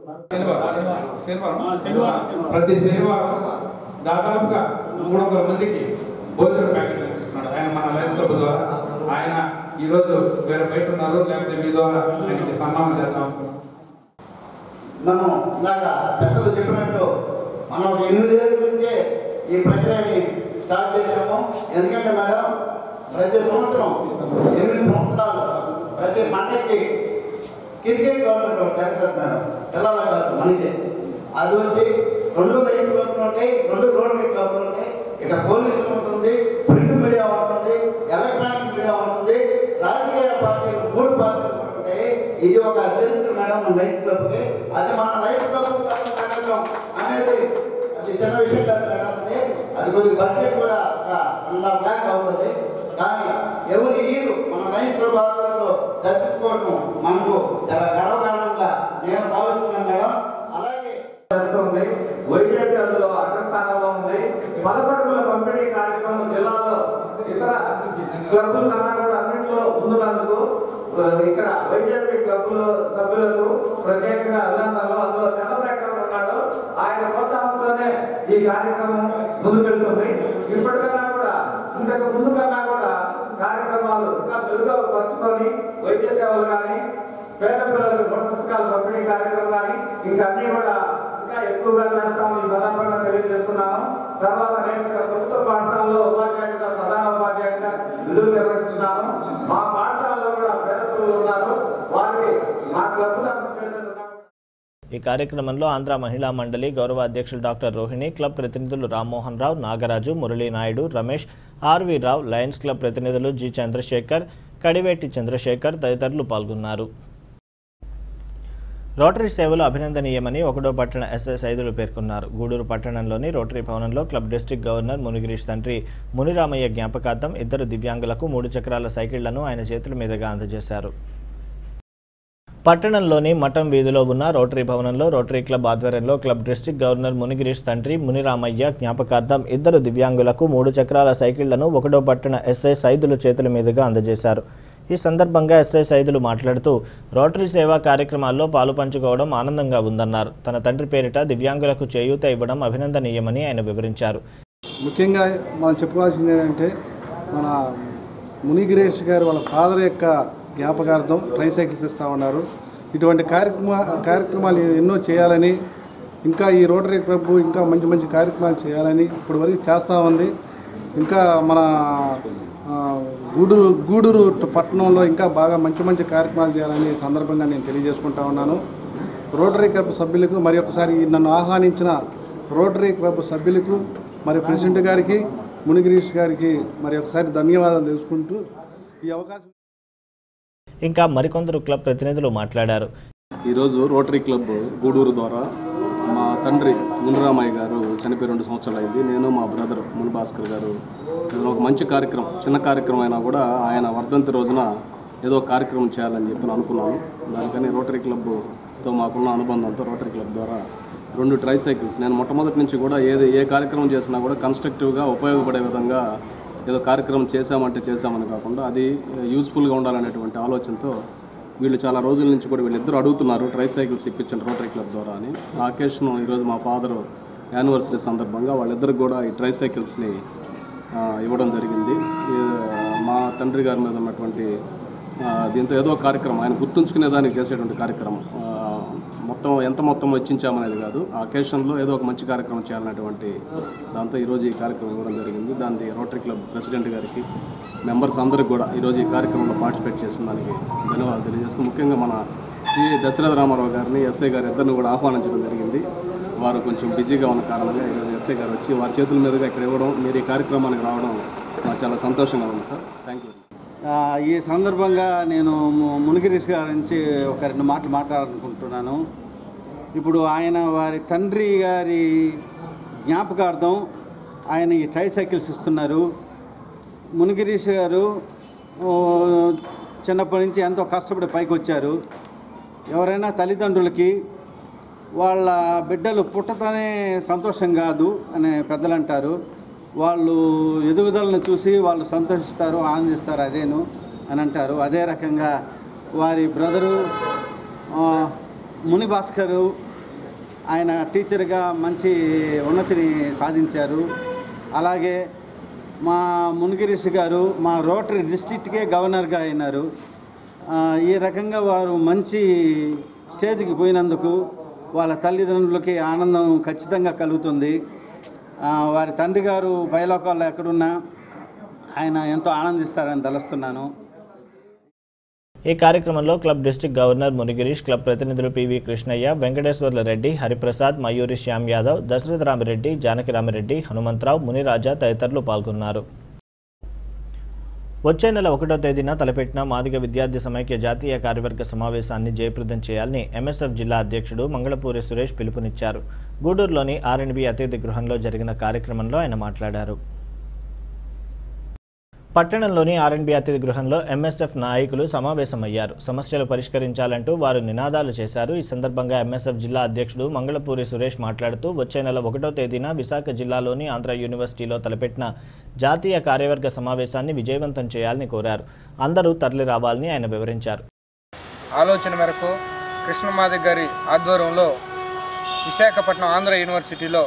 శనివారం ప్రతి శనివారం దాదాపుగా మూడు వందల మందికి భోజన ప్యాకెట్ ఇస్తున్నాడు ఆయన మన లైఫ్ క్లబ్ ద్వారా ఆయన ఈరోజు వేరే బయట ఉన్నారు లేకపోతే మీ ద్వారా ఆయనకి సన్మానం చేద్దాం మనం ఇలాగా పెద్దలు చెప్పినట్టు మనం ఒక ఎనిమిది ఏళ్ళ నుంచే ఈ ప్రక్రియని స్టార్ట్ చేసాము ఎందుకంటే మేడం ప్రతి సంవత్సరం ఎనిమిది సంవత్సరాలు ప్రతి పండగకి క్రికెట్ గవర్నమెంట్ ఒకటి జరుగుతుంది మేడం పిల్లల కాదు మనకి అది వచ్చి రెండు లైఫ్ క్లబ్లు ఉంటాయి రెండు రోడ్డు క్లబ్లు ఉంటాయి ఇక పోలీసు ఉంటుంది ప్రింట్ మీడియా ఉంటుంది ఎలక్ట్రానిక్ మీడియా ఉంటుంది రాజకీయ పార్టీలు మూడు పార్టీలు కూడా ఉంటాయి ఇది ఒక చరిత్ర మేడం మన లైఫ్ క్లబ్కి అది మన లైఫ్ క్లబ్ జరగడం అనేది అది చిన్న విషయం కాదు మేడం అది అది కొద్దిగా బడ్జెట్ కూడా ఒక వన్ హాఫ్ ల్యాక్ అవుతుంది కానీ ఎవరి ఈరు మన లైఫ్ క్లబ్ ఆధ్వర్యంలో జరుపుకోవడం మనకు చాలా గర్వకారణంగా నేను భావిస్తున్నాను మేడం అలాగే చేస్తుంది వైజాగ్ అందులో అగ్రస్థానంలో ఉంది పలసడుగుల పంపిణీ కార్యక్రమం జిల్లాలో ఇతర క్లబ్బుల కన్నా కూడా అన్నింటిలో ముందున్నందుకు ఆ, ఇక్కడ వైజాగ్ క్లబ్బుల సభ్యులకు ప్రత్యేకంగా అభినందనలు అందులో చంద్రశేఖర్ ఉన్నాడు ఆయన ప్రోత్సాహంతోనే ఈ కార్యక్రమం ముందుకెళ్తుంది ఇప్పటికన్నా కూడా ఇంతకు ముందు కన్నా కూడా కార్యక్రమాలు ఇంకా మెరుగ్గా పరుచుకొని వైద్య సేవలు కానీ పేద పిల్లలకు నోట్ పుస్తకాలు పంపిణీ కార్యక్రమం కానీ ఇంకా అన్ని కూడా ఇంకా ఎక్కువగా చేస్తామని ఈ సందర్భంగా తెలియజేస్తున్నాను తర్వాత నేను ఇక్కడ ప్రభుత్వ పాఠశాలలో ఉపాధ్యాయుడిగా ప్రధాన ఉపాధ్యాయుడిగా విధులు నిర్వహిస్తున్నాను మా పాఠశాలలో కూడా పేద పిల్లలు ఉన్నారు వారికి మా క్లబ్ తరఫున చేసే ఈ కార్యక్రమంలో ఆంధ్ర మహిళా మండలి గౌరవ అధ్యక్షులు డాక్టర్ రోహిణి క్లబ్ ప్రతినిధులు Rammohan Rao Nagaraju Murali Naidu Ramesh RV Rao Lions Club ప్రతినిధులు జి చంద్రశేఖర్ కడివేటి చంద్రశేఖర్ తదితరులు పాల్గొన్నారు రోటరీ సేవలు అభినందనీయమని ఒకటో పట్టణ ఎస్ఐ సైదులు పేర్కొన్నారు గూడూరు పట్టణంలోని రోటరీ భవనంలో క్లబ్ డిస్టిక్ గవర్నర్ మునిగిరీష్ తండ్రి మునిరామయ్య జ్ఞాపకార్థం ఇద్దరు దివ్యాంగులకు మూడు చక్రాల సైకిళ్లను ఆయన చేతుల మీదుగా అందజేశారు పట్టణంలోని మఠం వీధిలో ఉన్న రోటరీ భవనంలో రోటరీ క్లబ్ ఆధ్వర్యంలో క్లబ్ డిస్టిక్ గవర్నర్ మునిగిరీష్ తండ్రి మునిరామయ్య జ్ఞాపకార్థం ఇద్దరు దివ్యాంగులకు మూడు చక్రాల సైకిళ్లను ఒకటో పట్టణ ఎస్ఐ సైదుల చేతుల మీదుగా అందజేశారు ఈ సందర్భంగా ఎస్ఐ సైదులు మాట్లాడుతూ రోటరీ సేవా కార్యక్రమాల్లో పాలు పంచుకోవడం ఆనందంగా ఉందన్నారు తన తండ్రి పేరిట దివ్యాంగులకు చేయూత ఇవ్వడం అభినందనీయమని ఆయన వివరించారు ముఖ్యంగా మనం చెప్పుకోవాల్సింది ఏంటంటే మన మునిగిరేష్ గారు వాళ్ళ ఫాదర్ యొక్క జ్ఞాపకార్థం ట్రైసైకిల్స్ ఇస్తూ ఉన్నారు ఇటువంటి కార్యక్రమ కార్యక్రమాలు ఎన్నో చేయాలని ఇంకా ఈ రోటరీ క్లబ్ ఇంకా మంచి మంచి కార్యక్రమాలు చేయాలని ఇప్పుడు వరకు చేస్తూ ఉంది ఇంకా మన ఆ, గూడూరు గూడూరు పట్టణంలో ఇంకా బాగా మంచి మంచి కార్యక్రమాలు చేయాలని ఈ సందర్భంగా నేను తెలియజేసుకుంటా ఉన్నాను రోటరీ క్లబ్ సభ్యులకు మరి ఒకసారి నన్ను ఆహ్వానించిన రోటరీ క్లబ్ సభ్యులకు మరి ప్రెసిడెంట్ గారికి మునిగిరీష్ గారికి మరి ఒకసారి ధన్యవాదాలు తెలుసుకుంటూ ఈ అవకాశం ఇంకా మరికొందరు క్లబ్ ప్రతినిధులు మాట్లాడారు ఈరోజు రోటరీ క్లబ్ గూడూరు ద్వారా మా తండ్రి మునిరామయ్య గారు చనిపోయి రెండు సంవత్సరాలు అయింది నేను మా బ్రదర్ ముని భాస్కర్ గారు ఏదో ఒక మంచి కార్యక్రమం చిన్న కార్యక్రమం అయినా కూడా ఆయన వర్ధంతి రోజున ఏదో ఒక కార్యక్రమం చేయాలని చెప్పి అనుకున్నాను దానికని రోటరీ క్లబ్తో మాకున్న అనుబంధంతో రోటరీ క్లబ్ ద్వారా రెండు ట్రై సైకిల్స్ నేను మొట్టమొదటి నుంచి కూడా ఏది ఏ కార్యక్రమం చేసినా కూడా కన్స్ట్రక్టివ్గా ఉపయోగపడే విధంగా ఏదో కార్యక్రమం చేశామంటే చేశామని కాకుండా అది యూస్ఫుల్గా ఉండాలనేటువంటి ఆలోచనతో వీళ్ళు చాలా రోజుల నుంచి కూడా వీళ్ళిద్దరూ అడుగుతున్నారు ట్రై సైకిల్స్ ఇప్పించండి రోటరీ క్లబ్ ద్వారా అని ఆ అకేషన్ ఈరోజు మా ఫాదర్ యానివర్సరీ సందర్భంగా వాళ్ళిద్దరికి కూడా ఈ ట్రై సైకిల్స్ని ఆ, ఇవ్వడం జరిగింది ఈ, మా తండ్రి గారి మీద ఉన్నటువంటి ఆ, దీంతో ఏదో ఒక కార్యక్రమం ఆయన గుర్తుంచుకునే దానికి చేసేటువంటి కార్యక్రమం ఆ, మొత్తం ఎంత మొత్తం వెచ్చించామనేది కాదు ఆ అకేషన్లో ఏదో ఒక మంచి కార్యక్రమం చేయాలనేటువంటి దాంతో ఈరోజు ఈ కార్యక్రమం ఇవ్వడం జరిగింది దాన్ని రోటరీ క్లబ్ ప్రెసిడెంట్ గారికి మెంబర్స్ అందరికి కూడా ఈరోజు ఈ కార్యక్రమంలో పార్టిసిపేట్ చేసిన దానికి ధన్యవాదాలు తెలియజేస్తూ ముఖ్యంగా మన శ్రీ దశరథ రామారావు గారిని ఎస్ఐ గారు ఇద్దరిని కూడా ఆహ్వానించడం జరిగింది వారు కొంచెం బిజీగా ఉన్న కారణంగా ఈరోజు ఎస్ఐ గారు వచ్చి వారి చేతుల మీదుగా ఇక్కడ ఇవ్వడం మీరు ఈ కార్యక్రమానికి రావడం నాకు చాలా సంతోషంగా ఉంది సార్ థ్యాంక్ యూ ఆ, ఈ సందర్భంగా నేను ము- మునిగిరీష్ గారి నుంచి ఒక రెండు మాటలు మాట్లాడాలనుకుంటున్నాను ఇప్పుడు ఆయన వారి తండ్రి గారి జ్ఞాపకార్థం ఆయన ఈ ట్రై సైకిల్స్ ఇస్తున్నారు మునిగిరీష్ గారు ఓ, చిన్నప్పటి నుంచి ఎంతో కష్టపడి పైకి వచ్చారు ఎవరైనా తల్లిదండ్రులకి వాళ్ళ బిడ్డలు పుట్టతనే సంతోషం కాదు అని పెద్దలు అంటారు వాళ్ళు ఎదుగుదలను చూసి వాళ్ళు సంతోషిస్తారు ఆనందిస్తారు అదేను అని అంటారు అదే రకంగా వారి బ్రదరు ఆ, ముని భాస్కరు ఆయన టీచర్గా మంచి ఉన్నతిని సాధించారు అలాగే మా మునిగిరీష్ గారు మా రోటరీ డిస్ట్రిక్ట్కే గవర్నర్గా అయినారు ఆ, ఈ రకంగా వారు మంచి స్టేజ్కి పోయినందుకు వాళ్ళ తల్లిదండ్రులకి ఆనందం ఖచ్చితంగా కలుగుతుంది ఆ, వారి తండ్రి గారు పైలోకాల్లో ఎక్కడున్నా ఆయన ఎంతో ఆనందిస్తారని తలుస్తున్నాను ఈ కార్యక్రమంలో club district governor Munigirish club ప్రతినిధులు పివి కృష్ణయ్య వెంకటేశ్వర్ల రెడ్డి హరిప్రసాద్ మయూరి శ్యామ్ యాదవ్ దశరథ రామిరెడ్డి జానకిరామిరెడ్డి హనుమంతరావు మునిరాజా తదితరులు పాల్గొన్నారు వచ్చే నెల ఒకటో తేదీన తలపెట్టిన మాదిగ విద్యార్థి సమైక్య జాతీయ కార్యవర్గ సమావేశాన్ని జయప్రదం చేయాలని ఎంఎస్ఎఫ్ జిల్లా అధ్యక్షుడు మంగళపూరి సురేష్ పిలుపునిచ్చారు గూడూరులోని ఆర్ఎండ్బి అతిథి గృహంలో జరిగిన కార్యక్రమంలో ఆయన మాట్లాడారు పట్టణంలోని ఆర్ఎన్బి అతిథి గృహంలో ఎంఎస్ఎఫ్ నాయకులు సమావేశమయ్యారు సమస్యలు పరిష్కరించాలంటూ వారు నినాదాలు చేశారు ఈ సందర్భంగా ఎంఎస్ఎఫ్ జిల్లా అధ్యక్షుడు మంగళపూరి సురేష్ మాట్లాడుతూ వచ్చే నెల ఒకటో తేదీన విశాఖ జిల్లాలోని ఆంధ్ర యూనివర్సిటీలో తలపెట్టిన జాతీయ కార్యవర్గ సమావేశాన్ని విజయవంతం చేయాలని కోరారు అందరూ తరలి రావాలని ఆయన వివరించారు ఆలోచన మేరకు కృష్ణమాది గారి ఆధ్వర్యంలో విశాఖపట్నం ఆంధ్ర యూనివర్సిటీలో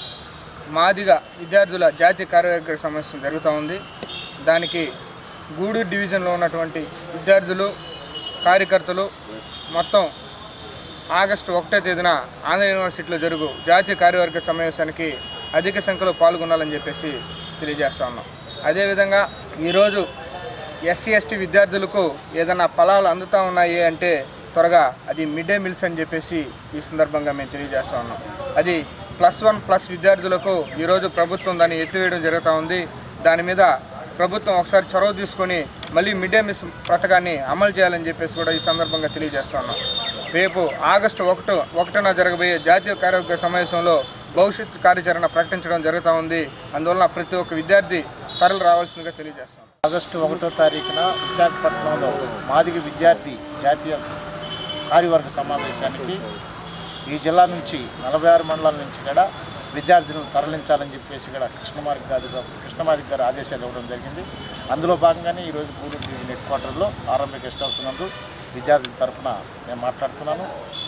మాదిగ విద్యార్థుల జాతీయ కార్యవర్గ సమావేశం జరుగుతూ ఉంది దానికి గూడూరు డివిజన్లో ఉన్నటువంటి విద్యార్థులు కార్యకర్తలు మొత్తం ఆగస్టు ఒకటో తేదీన ఆంధ్ర యూనివర్సిటీలో జరుగు జాతీయ కార్యవర్గ సమావేశానికి అధిక సంఖ్యలో పాల్గొనాలని చెప్పేసి తెలియజేస్తా ఉన్నాం అదేవిధంగా ఈరోజు ఎస్సీ ఎస్టీ విద్యార్థులకు ఏదైనా ఫలాలు అందుతూ ఉన్నాయి అంటే త్వరగా అది మిడ్ డే మీల్స్ అని చెప్పేసి ఈ సందర్భంగా మేము తెలియజేస్తా ఉన్నాం అది ప్లస్ వన్ ప్లస్ విద్యార్థులకు ఈరోజు ప్రభుత్వం దాన్ని ఎత్తివేయడం జరుగుతూ ఉంది దాని మీద ప్రభుత్వం ఒకసారి చొరవ తీసుకొని మళ్ళీ మిడ్ డే మీల్స్ పథకాన్ని అమలు చేయాలని చెప్పేసి కూడా ఈ సందర్భంగా తెలియజేస్తా ఉన్నాం రేపు ఆగస్టు ఒకటో ఒకటిన జరగబోయే జాతీయ కార్యవర్గ సమావేశంలో భవిష్యత్ కార్యాచరణ ప్రకటించడం జరుగుతూ ఉంది అందువలన ప్రతి ఒక్క విద్యార్థి తరలి రావాల్సిందిగా తెలియజేస్తాం ఆగస్టు ఒకటో తారీఖున విశాఖపట్నంలో మాదిగ విద్యార్థి జాతీయ కార్యవర్గ సమావేశానికి ఈ జిల్లా నుంచి నలభై ఆరు మండలాల నుంచి కూడా విద్యార్థులను తరలించాలని చెప్పేసి కూడా కృష్ణమార్గ్ గారు కృష్ణమార్గ్ గారు ఆదేశాలు ఇవ్వడం జరిగింది అందులో భాగంగానే ఈరోజు గూడూరు డివిజన్ హెడ్ క్వార్టర్లో ఆరంభ గెస్ట్ హౌస్ నందు విద్యార్థుల తరఫున నేను మాట్లాడుతున్నాను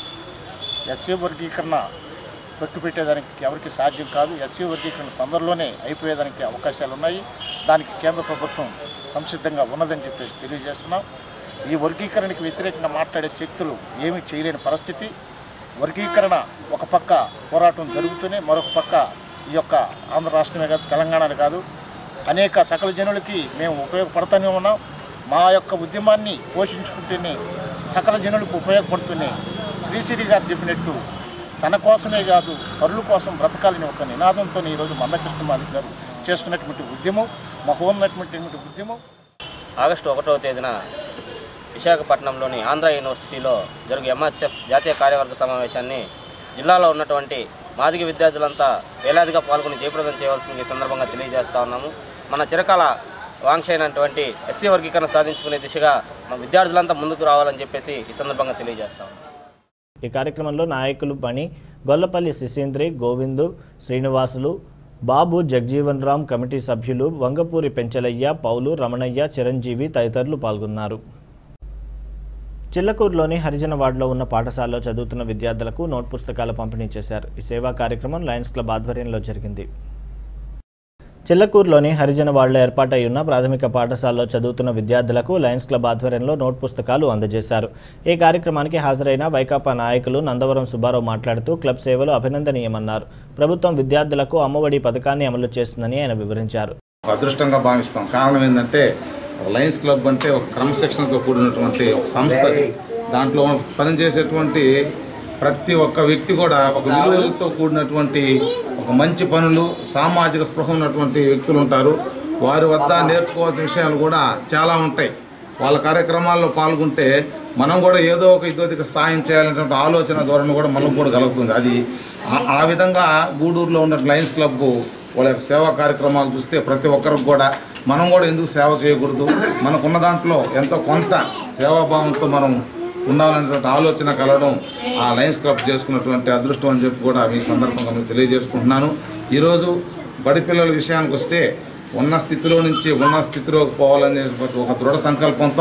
ఎస్సీ వర్గీకరణ పెట్టేదానికి ఎవరికి సాధ్యం కాదు ఎస్సీ వర్గీకరణ తొందరలోనే అయిపోయేదానికి అవకాశాలు ఉన్నాయి దానికి కేంద్ర ప్రభుత్వం సంసిద్ధంగా ఉన్నదని చెప్పేసి తెలియజేస్తున్నాం ఈ వర్గీకరణకి వ్యతిరేకంగా మాట్లాడే శక్తులు ఏమీ చేయలేని పరిస్థితి వర్గీకరణ ఒక పక్క పోరాటం జరుగుతూనే మరొక పక్క ఈ యొక్క ఆంధ్ర రాష్ట్రమే కాదు తెలంగాణనే కాదు అనేక సకల జనులకి మేము ఉపయోగపడుతూనే ఉన్నాం మా యొక్క ఉద్యమాన్ని పోషించుకుంటూనే సకల జనులకు ఉపయోగపడుతూనే శ్రీశ్రీ గారు చెప్పినట్టు తన కోసమే కాదు పరుల కోసం బ్రతకాలని ఒక నినాదంతో ఈరోజు మందకృష్ణమాది గారు చేస్తున్నటువంటి ఉద్యమం మహోన్నటువంటి ఉద్యమం ఆగస్టు ఒకటవ తేదీన విశాఖపట్నంలోని ఆంధ్ర యూనివర్సిటీలో జరుగు ఎంఎస్ఎఫ్ జాతీయ కార్యవర్గ సమావేశాన్ని జిల్లాలో ఉన్నటువంటి మాదిగ విద్యార్థులంతా వేలాదిగా పాల్గొని జయప్రదం చేయవలసింది ఈ సందర్భంగా తెలియజేస్తా ఉన్నాము మన చిరకాల వాంక్ష అయినటువంటి ఎస్సీ వర్గీకరణ సాధించుకునే దిశగా మన విద్యార్థులంతా ముందుకు రావాలని చెప్పేసి ఈ సందర్భంగా తెలియజేస్తాం ఈ కార్యక్రమంలో నాయకులు పని గొల్లపల్లి శిశీంద్రి గోవిందు శ్రీనివాసులు బాబు జగ్జీవన్ రామ్ కమిటీ సభ్యులు వంగపూరి పెంచలయ్య పౌలు రమణయ్య చిరంజీవి తదితరులు పాల్గొన్నారు చిల్లకూరులోని హరిజన వార్డులో ఉన్న పాఠశాలలో చదువుతున్న విద్యార్థులకు నోట్ పుస్తకాల పంపిణీ చేశారు ఈ సేవా కార్యక్రమం లయన్స్ క్లబ్ ఆధ్వర్యంలో జరిగింది చిల్లకూరులోని హరిజన వార్డులో ఏర్పాటై ఉన్న ప్రాథమిక పాఠశాలలో చదువుతున్న విద్యార్థులకు లయన్స్ క్లబ్ ఆధ్వర్యంలో నోట్ పుస్తకాలు అందజేశారు ఈ కార్యక్రమానికి హాజరైన వైకాపా నాయకులు నందవరం సుబ్బారావు మాట్లాడుతూ క్లబ్ సేవలు అభినందనీయమన్నారు ప్రభుత్వం విద్యార్థులకు అమ్మఒడి పథకాన్ని అమలు చేస్తుందని ఆయన వివరించారు ఒక అదృష్టంగా భావిస్తాం కారణం ఏంటంటే ఒక లయన్స్ క్లబ్ అంటే ఒక క్రమశిక్షణతో కూడినటువంటి ఒక సంస్థ అది. దాంట్లో పనిచేసేటువంటి ప్రతి ఒక్క వ్యక్తి కూడా ఒక విలువలతో కూడినటువంటి ఒక మంచి పనులు సామాజిక స్పృహ ఉన్నటువంటి వ్యక్తులు ఉంటారు వారి వద్ద నేర్చుకోవాల్సిన విషయాలు కూడా చాలా ఉంటాయి వాళ్ళ కార్యక్రమాల్లో పాల్గొంటే మనం కూడా ఏదో ఒక ఇద్దరికి సాయం చేయాలనేటువంటి ఆలోచన ధోరణి కూడా మనకు కూడా కలుగుతుంది అది ఆ- ఆ విధంగా గూడూరులో ఉన్న లయన్స్ క్లబ్ వాళ్ళ యొక్క సేవా కార్యక్రమాలు చూస్తే ప్రతి ఒక్కరికి కూడా మనం కూడా ఎందుకు సేవ చేయకూడదు మనకున్న దాంట్లో ఎంతో కొంత సేవాభావంతో మనం ఉండాలనేటువంటి ఆలోచన కలగడం ఆ లయన్స్ క్లబ్ చేసుకున్నటువంటి అదృష్టం అని చెప్పి కూడా ఈ సందర్భంగా మీకు తెలియజేసుకుంటున్నాను ఈరోజు బడి పిల్లల విషయానికి వస్తే ఉన్న స్థితిలో నుంచి ఉన్న స్థితిలోకి పోవాలనే ఒక దృఢ సంకల్పంతో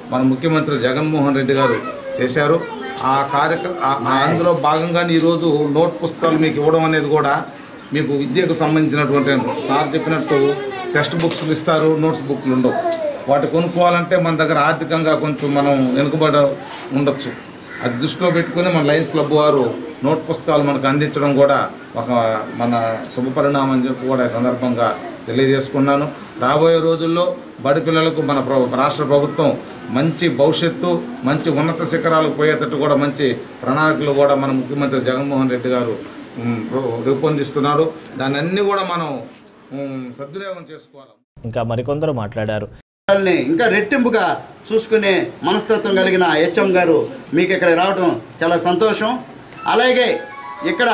మన ముఖ్యమంత్రి జగన్మోహన్ రెడ్డి గారు చేశారు ఆ కార్యక్రమం అందులో భాగంగానే ఈరోజు నోట్ పుస్తకాలు మీకు ఇవ్వడం అనేది కూడా మీకు విద్యకు సంబంధించినటువంటి సార్ చెప్పినట్టు టెక్స్ట్ బుక్స్లు ఇస్తారు నోట్స్ బుక్లు ఉండవు వాటి కొనుక్కోవాలంటే మన దగ్గర ఆర్థికంగా కొంచెం మనం వెనుకబడి ఉండొచ్చు అది దృష్టిలో పెట్టుకుని మన లయన్స్ క్లబ్ వారు నోట్ పుస్తకాలు మనకు అందించడం కూడా ఒక మన శుభ పరిణామం అని చెప్పి కూడా ఈ సందర్భంగా తెలియజేసుకున్నాను రాబోయే రోజుల్లో బడి పిల్లలకు మన ప్ర- రాష్ట్ర ప్రభుత్వం మంచి భవిష్యత్తు మంచి ఉన్నత శిఖరాలకు పోయేటట్టు కూడా మంచి ప్రణాళికలు కూడా మన ముఖ్యమంత్రి జగన్మోహన్ రెడ్డి గారు ఉమ్, రూ- రూపొందిస్తున్నాడు దాన్ని అన్ని కూడా మనం ఉమ్, సద్వినియోగం చేసుకోవాలి ఇంకా మరికొందరు మాట్లాడారు వాళ్ళని ఇంకా రెట్టింపుగా చూసుకునే మనస్తత్వం కలిగిన హెచ్ఎం గారు మీకు ఇక్కడ రావడం చాలా సంతోషం అలాగే ఇక్కడ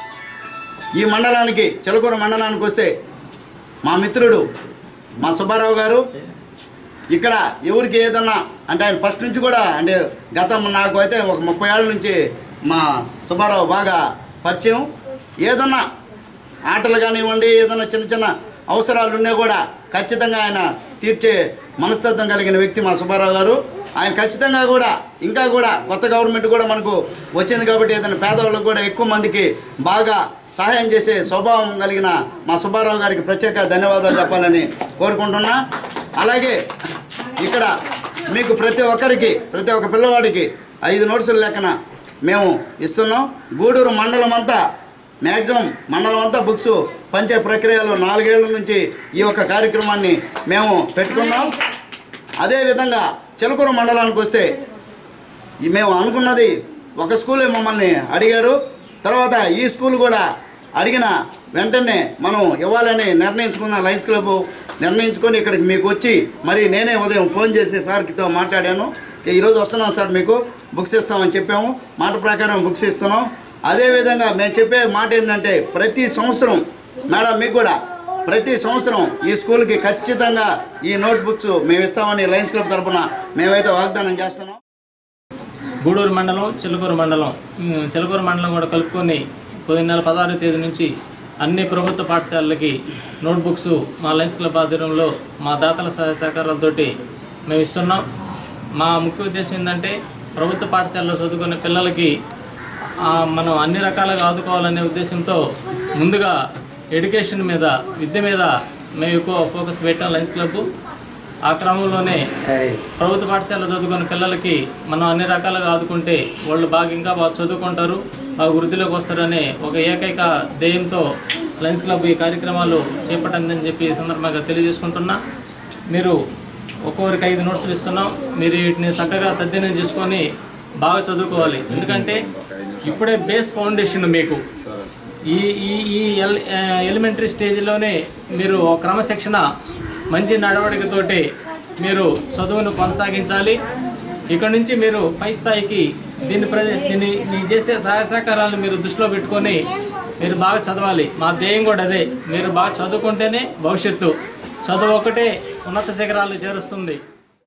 ఈ మండలానికి చిలకూర మండలానికి వస్తే మా మిత్రుడు మా సుబ్బారావు గారు ఇక్కడ ఎవరికి ఏదన్నా అంటే ఆయన ఫస్ట్ నుంచి కూడా అంటే గతం నాకు అయితే ఒక ముప్పై ఏళ్ళ నుంచి మా సుబ్బారావు బాగా పరిచయం ఏదన్నా ఆటలు కానివ్వండి ఏదన్నా చిన్న చిన్న అవసరాలు ఉన్నా కూడా ఖచ్చితంగా ఆయన తీర్చే మనస్తత్వం కలిగిన వ్యక్తి మా సుబ్బారావు గారు ఆయన ఖచ్చితంగా కూడా ఇంకా కూడా కొత్త గవర్నమెంట్ కూడా మనకు వచ్చింది కాబట్టి ఏదైనా పేదవాళ్ళకు కూడా ఎక్కువ మందికి బాగా సహాయం చేసే స్వభావం కలిగిన మా సుబ్బారావు గారికి ప్రత్యేక ధన్యవాదాలు చెప్పాలని కోరుకుంటున్నా అలాగే ఇక్కడ మీకు ప్రతి ఒక్కరికి ప్రతి ఒక్క పిల్లవాడికి ఐదు నోట్సుల లెక్కన మేము ఇస్తున్నాం గూడూరు మండలం అంతా మ్యాక్సిమం మండలం అంతా బుక్స్ పంచే ప్రక్రియలో నాలుగేళ్ల నుంచి ఈ యొక్క కార్యక్రమాన్ని మేము పెట్టుకున్నాం అదేవిధంగా చిలకూరు మండలానికి వస్తే ఈ మేము అనుకున్నది ఒక స్కూలే మమ్మల్ని అడిగారు తర్వాత ఈ స్కూల్ కూడా అడిగిన వెంటనే మనం ఇవ్వాలని నిర్ణయించుకున్న లయన్స్ క్లబ్ నిర్ణయించుకొని ఇక్కడికి మీకు వచ్చి మరి నేనే ఉదయం ఫోన్ చేసి సార్కితో మాట్లాడాను ఈరోజు వస్తున్నాం సార్ మీకు బుక్స్ ఇస్తామని చెప్పాము మాట ప్రకారం బుక్స్ ఇస్తున్నాం అదేవిధంగా మేము చెప్పే మాట ఏంటంటే ప్రతి సంవత్సరం మేడం మీకు కూడా ప్రతి సంవత్సరం ఈ స్కూల్కి ఖచ్చితంగా ఈ నోట్ బుక్స్ మేము ఇస్తామని లయన్స్ క్లబ్ తరఫున మేమైతే వాగ్దానం చేస్తున్నాం గూడూరు మండలం చిలుకూరు మండలం ఉమ్, చిలుకూరు మండలం కూడా కలుపుకొని పోయిన నెల పదహారో తేదీ నుంచి అన్ని ప్రభుత్వ పాఠశాలలకి నోట్బుక్స్ మా లయన్స్ క్లబ్ ఆధ్వర్యంలో మా దాతల సహాయ సహకారాలతోటి మేము ఇస్తున్నాం మా ముఖ్య ఉద్దేశం ఏంటంటే ప్రభుత్వ పాఠశాలలో చదువుకునే పిల్లలకి ఆ, మనం అన్ని రకాలుగా ఆదుకోవాలనే ఉద్దేశంతో ముందుగా ఎడ్యుకేషన్ మీద విద్య మీద మేము ఎక్కువ ఫోకస్ పెట్టాం లయన్స్ క్లబ్ ఆ క్రమంలోనే ప్రభుత్వ పాఠశాలలో చదువుకునే పిల్లలకి మనం అన్ని రకాలుగా ఆదుకుంటే వాళ్ళు బాగా ఇంకా బాగా చదువుకుంటారు బాగా వృద్ధిలోకి వస్తారనే ఒక ఏకైక ధ్యేయంతో లయన్స్ క్లబ్ ఈ కార్యక్రమాలు చేపట్టిందని చెప్పి ఈ సందర్భంగా తెలియజేసుకుంటున్నా మీరు ఒక్కొక్కరికి ఐదు నోట్సులు ఇస్తున్నాం మీరు వీటిని చక్కగా సద్వినియోగం చేసుకొని బాగా చదువుకోవాలి ఎందుకంటే ఇప్పుడే బేస్ ఫౌండేషన్ మీకు ఈ ఈ ఈ ఎల్ ఎలిమెంటరీ స్టేజ్లోనే మీరు ఒక క్రమశిక్షణ మంచి నడవడికతోటి మీరు చదువును కొనసాగించాలి ఇక్కడ నుంచి మీరు పై స్థాయికి దీన్ని ప్ర దీన్ని మీకు చేసే సహాయ సహకారాలను మీరు దృష్టిలో పెట్టుకొని మీరు బాగా చదవాలి మా ధ్యేయం కూడా అదే మీరు బాగా చదువుకుంటేనే భవిష్యత్తు చదువు ఒకటే ఉన్నత శిఖరాలు చేరుస్తుంది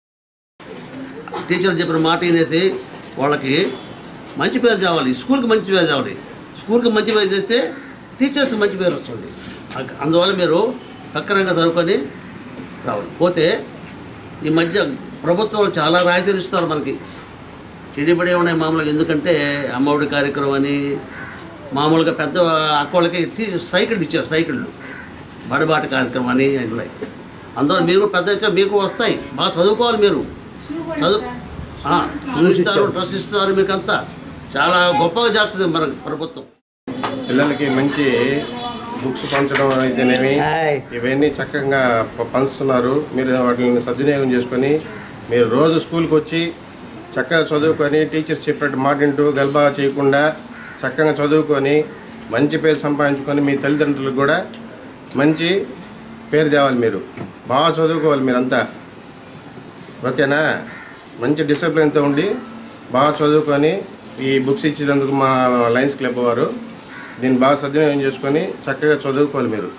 టీచర్ చెప్పిన మాట వినేసి వాళ్ళకి మంచి పేరు తేవాలి స్కూల్కి మంచి పేరు తేవాలి స్కూల్కి మంచి పేరు చేస్తే టీచర్స్ మంచి పేరు వస్తుంది అ- అందువల్ల మీరు సక్రమంగా చదువుకొని రావాలి పోతే ఈ మధ్య ప్రభుత్వం చాలా రాయితీలు ఇస్తారు మనకి టీడీపీ ఉన్నాయి మామూలుగా ఎందుకంటే అమ్మఒడి కార్యక్రమం అని మామూలుగా పెద్ద అక్కళ్ళకి టీ- సైకిల్ ఇచ్చారు సైకిళ్ళు బడిబాట కార్యక్రమం అని ఉన్నాయి అందువల్ల మీరు కూడా పెద్ద ఎత్తున మీకు వస్తాయి బాగా చదువుకోవాలి మీరు చదువు ఆ, చూస్తారు డ్రెస్ ఇస్తారు మీకు అంతా చాలా గొప్పగా చేస్తుంది మన ప్రభుత్వం పిల్లలకి మంచి బుక్స్ పంచడం అయితేనేమి ఇవన్నీ చక్కగా ప- పంచుతున్నారు మీరు వాటిని సద్వినియోగం చేసుకొని మీరు రోజు స్కూల్కి వచ్చి చక్కగా చదువుకొని టీచర్స్ చెప్పినట్టు మాట వింటూ గల్బా చేయకుండా చక్కగా చదువుకొని మంచి పేరు సంపాదించుకొని మీ తల్లిదండ్రులకు కూడా మంచి పేరు తేవాలి మీరు బాగా చదువుకోవాలి మీరంతా ఓకేనా మంచి డిసిప్లిన్తో ఉండి బాగా చదువుకొని ఈ బుక్స్ ఇచ్చినందుకు మా లయన్స్ క్లబ్ వారు దీన్ని బాగా సద్వినియోగం చేసుకొని చక్కగా చదువుకోవాలి మీరు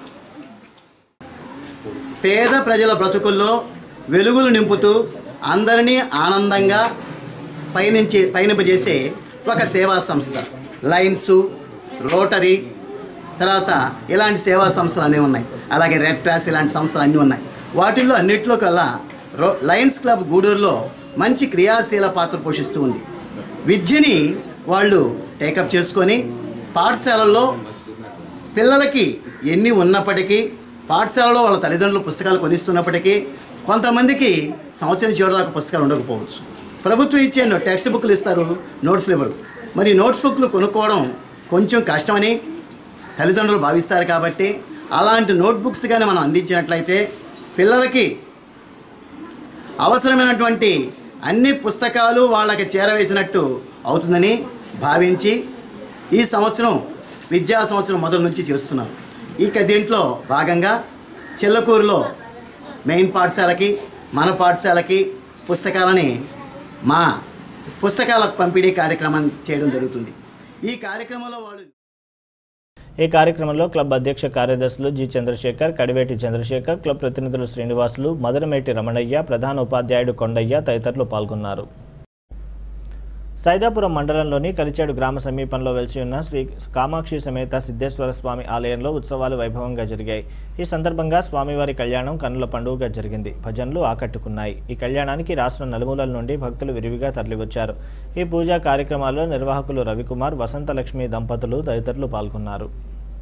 పేద ప్రజల బ్రతుకుల్లో వెలుగులు నింపుతూ అందరినీ ఆనందంగా పయనించే పయనింపజేసే ఒక సేవా సంస్థ లైన్స్ రోటరీ తర్వాత ఇలాంటి సేవా సంస్థలు అన్నీ ఉన్నాయి అలాగే రెడ్ క్రాస్ ఇలాంటి సంస్థలు అన్నీ ఉన్నాయి వాటిల్లో అన్నిట్లో కల్లా రో లయన్స్ క్లబ్ గూడూరులో మంచి క్రియాశీల పాత్ర పోషిస్తూ ఉంది విద్యని వాళ్ళు టేకప్ చేసుకొని పాఠశాలల్లో పిల్లలకి ఎన్ని ఉన్నప్పటికీ పాఠశాలలో వాళ్ళ తల్లిదండ్రులు పుస్తకాలు కొనిస్తున్నప్పటికీ కొంతమందికి సంవత్సరం చివరి దాకా పుస్తకాలు ఉండకపోవచ్చు ప్రభుత్వం ఇచ్చే నో- టెక్స్ట్ బుక్లు ఇస్తారు నోట్స్లు ఇవ్వరు మరి నోట్స్ బుక్లు కొనుక్కోవడం కొంచెం కష్టమని తల్లిదండ్రులు భావిస్తారు కాబట్టి అలాంటి నోట్బుక్స్ కానీ మనం అందించినట్లయితే పిల్లలకి అవసరమైనటువంటి అన్ని పుస్తకాలు వాళ్ళకి చేరవేసినట్టు అవుతుందని భావించి ఈ సంవత్సరం విద్యా సంవత్సరం మొదటి నుంచి చేస్తున్నాం ఇక దీంట్లో భాగంగా చిల్లకూరులో మెయిన్ పాఠశాలకి మన పాఠశాలకి పుస్తకాలని మా పుస్తకాల పంపిణీ కార్యక్రమం చేయడం జరుగుతుంది ఈ కార్యక్రమంలో వాళ్ళు ఈ కార్యక్రమంలో క్లబ్ అధ్యక్ష కార్యదర్శులు జి చంద్రశేఖర్ కడివేటి చంద్రశేఖర్ క్లబ్ ప్రతినిధులు శ్రీనివాసులు మదనమేటి రమణయ్య ప్రధాన ఉపాధ్యాయుడు కొండయ్య తదితరులు పాల్గొన్నారు సైదాపురం మండలంలోని కలిచేడు గ్రామ సమీపంలో వెలిసి ఉన్న శ్రీ కామాక్షి సమేత సిద్ధేశ్వర స్వామి ఆలయంలో ఉత్సవాలు వైభవంగా జరిగాయి ఈ సందర్భంగా స్వామివారి కళ్యాణం కన్నుల పండుగగా జరిగింది భజనలు ఆకట్టుకున్నాయి ఈ కళ్యాణానికి రాష్ట్రం నలుమూలల నుండి భక్తులు విరివిగా తరలివచ్చారు ఈ పూజా కార్యక్రమాల్లో నిర్వాహకులు రవికుమార్ వసంతలక్ష్మి దంపతులు తదితరులు పాల్గొన్నారు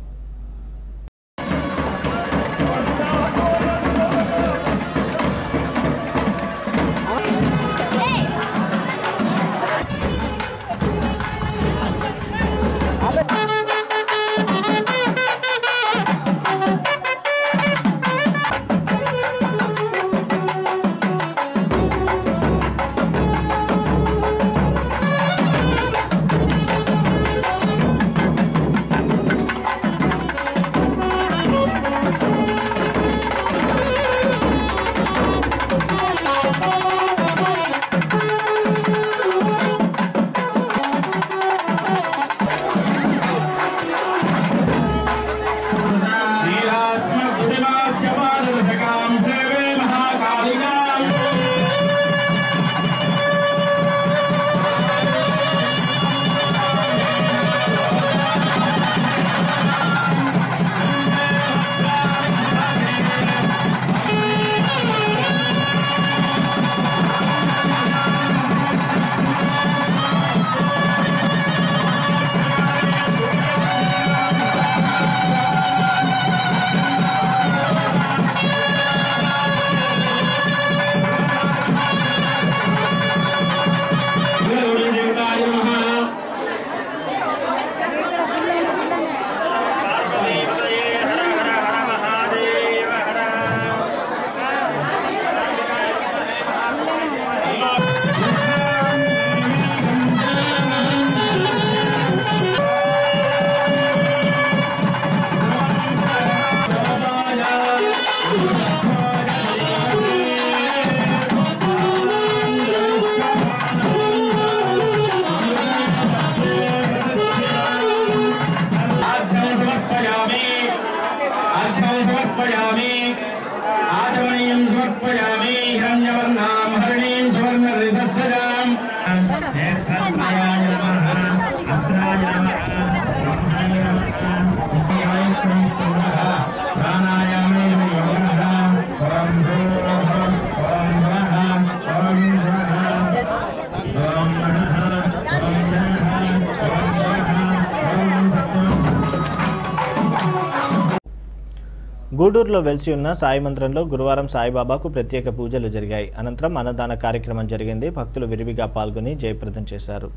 సమర్పయామి అర్ఘ్యం సమర్పయామి ఆచమనీయం సమర్పయామి హిరణ్యవర్ణాం హరిణీం సువర్ణరిధస్రజాం నేత్రత్రయాయ నమః అస్త్రాయ నమః బ్రహ్మాయ నమః ప్రాణాయామే యోగః ఓం భూర్భువః ఓం వః ఓం స్వః ఓం నమః ఓం జనః ఓం వః ఓం సత్వం గూడూరులో వెలిసి ఉన్న సాయి మందిరంలో గురువారం సాయిబాబాకు ప్రత్యేక పూజలు జరిగాయి అనంతరం అన్నదాన కార్యక్రమం జరిగింది భక్తులు విరివిగా పాల్గొని జయప్రదం చేశారు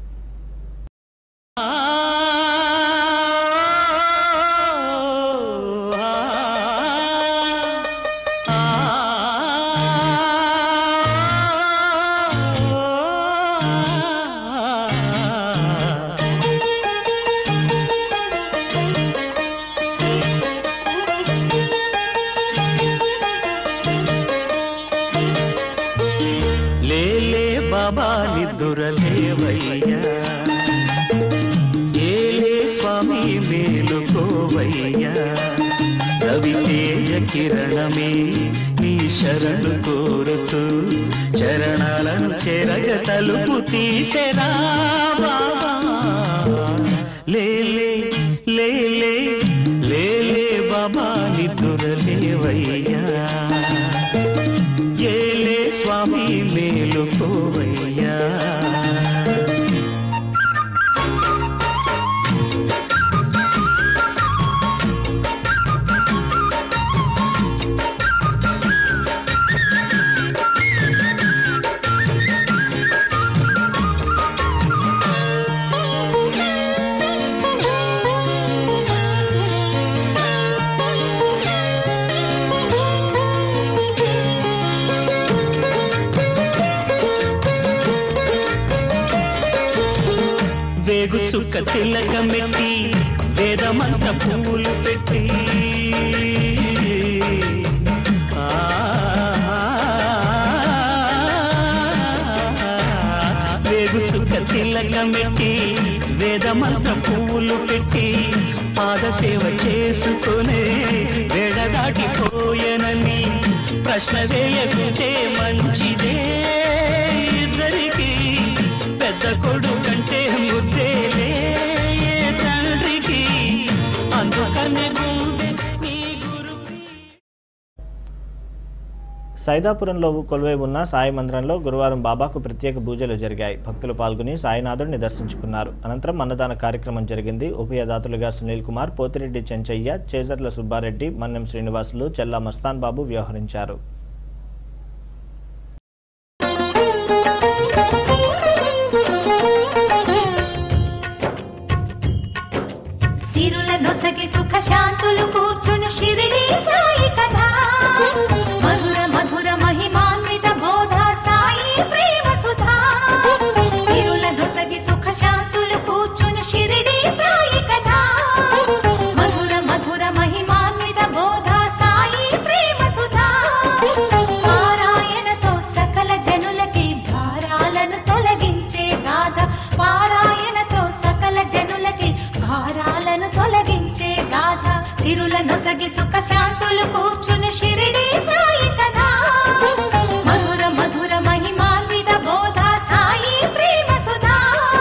లేలే బాబా నిద్దురలేవయ్యా ఏలే స్వామి మేలుకోవయ్యా రవితేజ కిరణమే నీ శరణు కోరుతూ చరణాలను చెరగ తలుపు తీసెరా బాబా లేలే లేలే లేలే బాబా నిద్దురలేవయ్యా ఏలే స్వామి మేలుకోవయ్యా వేగు చుక్క తిలకమెట్టి వేదమంత పువ్వులు పెట్టి ఆ, వేగు చుక్క తిలకమెట్టి వేదమంత పువ్వులు పెట్టి పాదసేవ చేసుకునే వేడ దాటిపోయనని ప్రశ్న వేయకుంటే మంచిదే ఇద్దరికి పెద్ద కొడుకంటే ముద్దేలే తండ్రికి అందుకనే గుండె నీ గురు సైదాపురంలో కొలువై ఉన్న సాయి మందిరంలో గురువారం బాబాకు ప్రత్యేక పూజలు జరిగాయి భక్తులు పాల్గొని సాయినాథుడిని దర్శించుకున్నారు అనంతరం అన్నదాన కార్యక్రమం జరిగింది ఉభయదాతలుగా సునీల్ కుమార్ పోతిరెడ్డి చెంచయ్య చేజర్ల సుబ్బారెడ్డి మన్నెం శ్రీనివాసులు చెల్లా మస్తాన్ బాబు వ్యవహరించారు సిరుల నొసగి సుఖ శాంతులు కూర్చును షిరిడి సాయి కథ మధుర మధుర మహిమాన్విత బోధ సాయి ప్రేమ సుధా సిరుల నొసగి సుఖ శాంతులు కూర్చును షిరిడి సాయి కథ మధుర మధుర మహిమాన్విత బోధ సాయి ప్రేమ సుధా పారాయణతో సకల జనులకి భారాలను తొలగించే గాథ పారాయణతో సకల జనులకి భారాలను తొలగించే గాథ సిరుల నొసగి సుఖ శాంతులు కూర్చుని షిరిడి సాయి కథ మధుర మధుర మహిమాన్విత బోధ సాయి ప్రేమ సుధా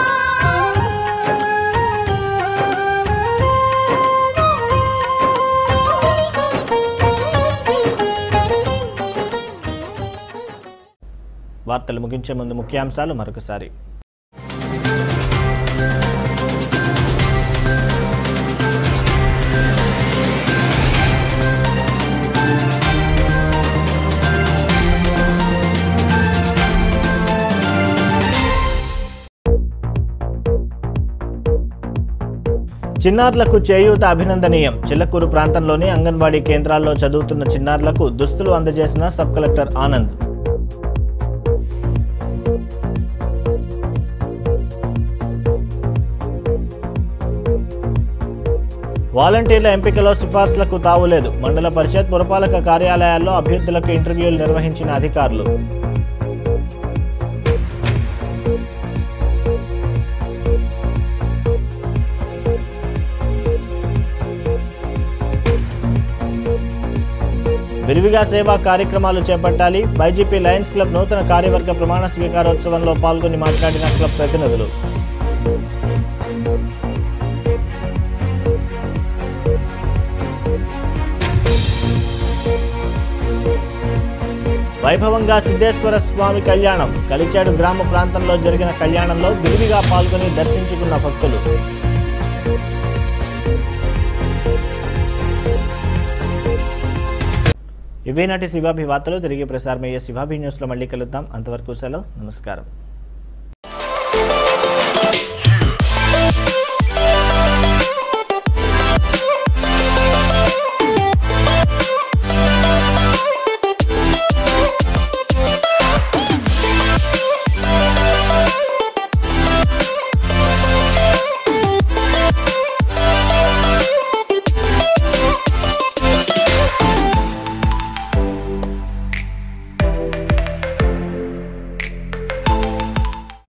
వార్తలు ముగించే ముందు ముఖ్యాంశాలు మరొకసారి చిన్నారులకు చేయూత అభినందనీయం చిల్లకూరు ప్రాంతంలోని అంగన్వాడీ కేంద్రాల్లో చదువుతున్న చిన్నారులకు దుస్తులు అందజేసిన సబ్ కలెక్టర్ ఆనంద్ వాలంటీర్ల ఎంపికలో సిఫార్సులకు తావులేదు మండల పరిషత్ పురపాలక కార్యాలయాల్లో అభ్యర్థులకు ఇంటర్వ్యూలు నిర్వహించిన అధికారులు విరివిగా సేవా కార్యక్రమాలు చేపట్టాలి బైజీపీ లయన్స్ క్లబ్ నూతన కార్యవర్గ ప్రమాణ స్వీకారోత్సవంలో పాల్గొని మాట్లాడిన క్లబ్ ప్రతినిధులు వైభవంగా సిద్ధేశ్వర స్వామి కళ్యాణం కలిచాడు గ్రామ ప్రాంతంలో జరిగిన కళ్యాణంలో విరివిగా పాల్గొని దర్శించుకున్న భక్తులు ఇవే నాటి శివాభి వార్తలు తిరిగి ప్రసారమయ్యే శివాభి న్యూస్లో మళ్ళీ కలుద్దాం అంతవరకు సెలవు నమస్కారం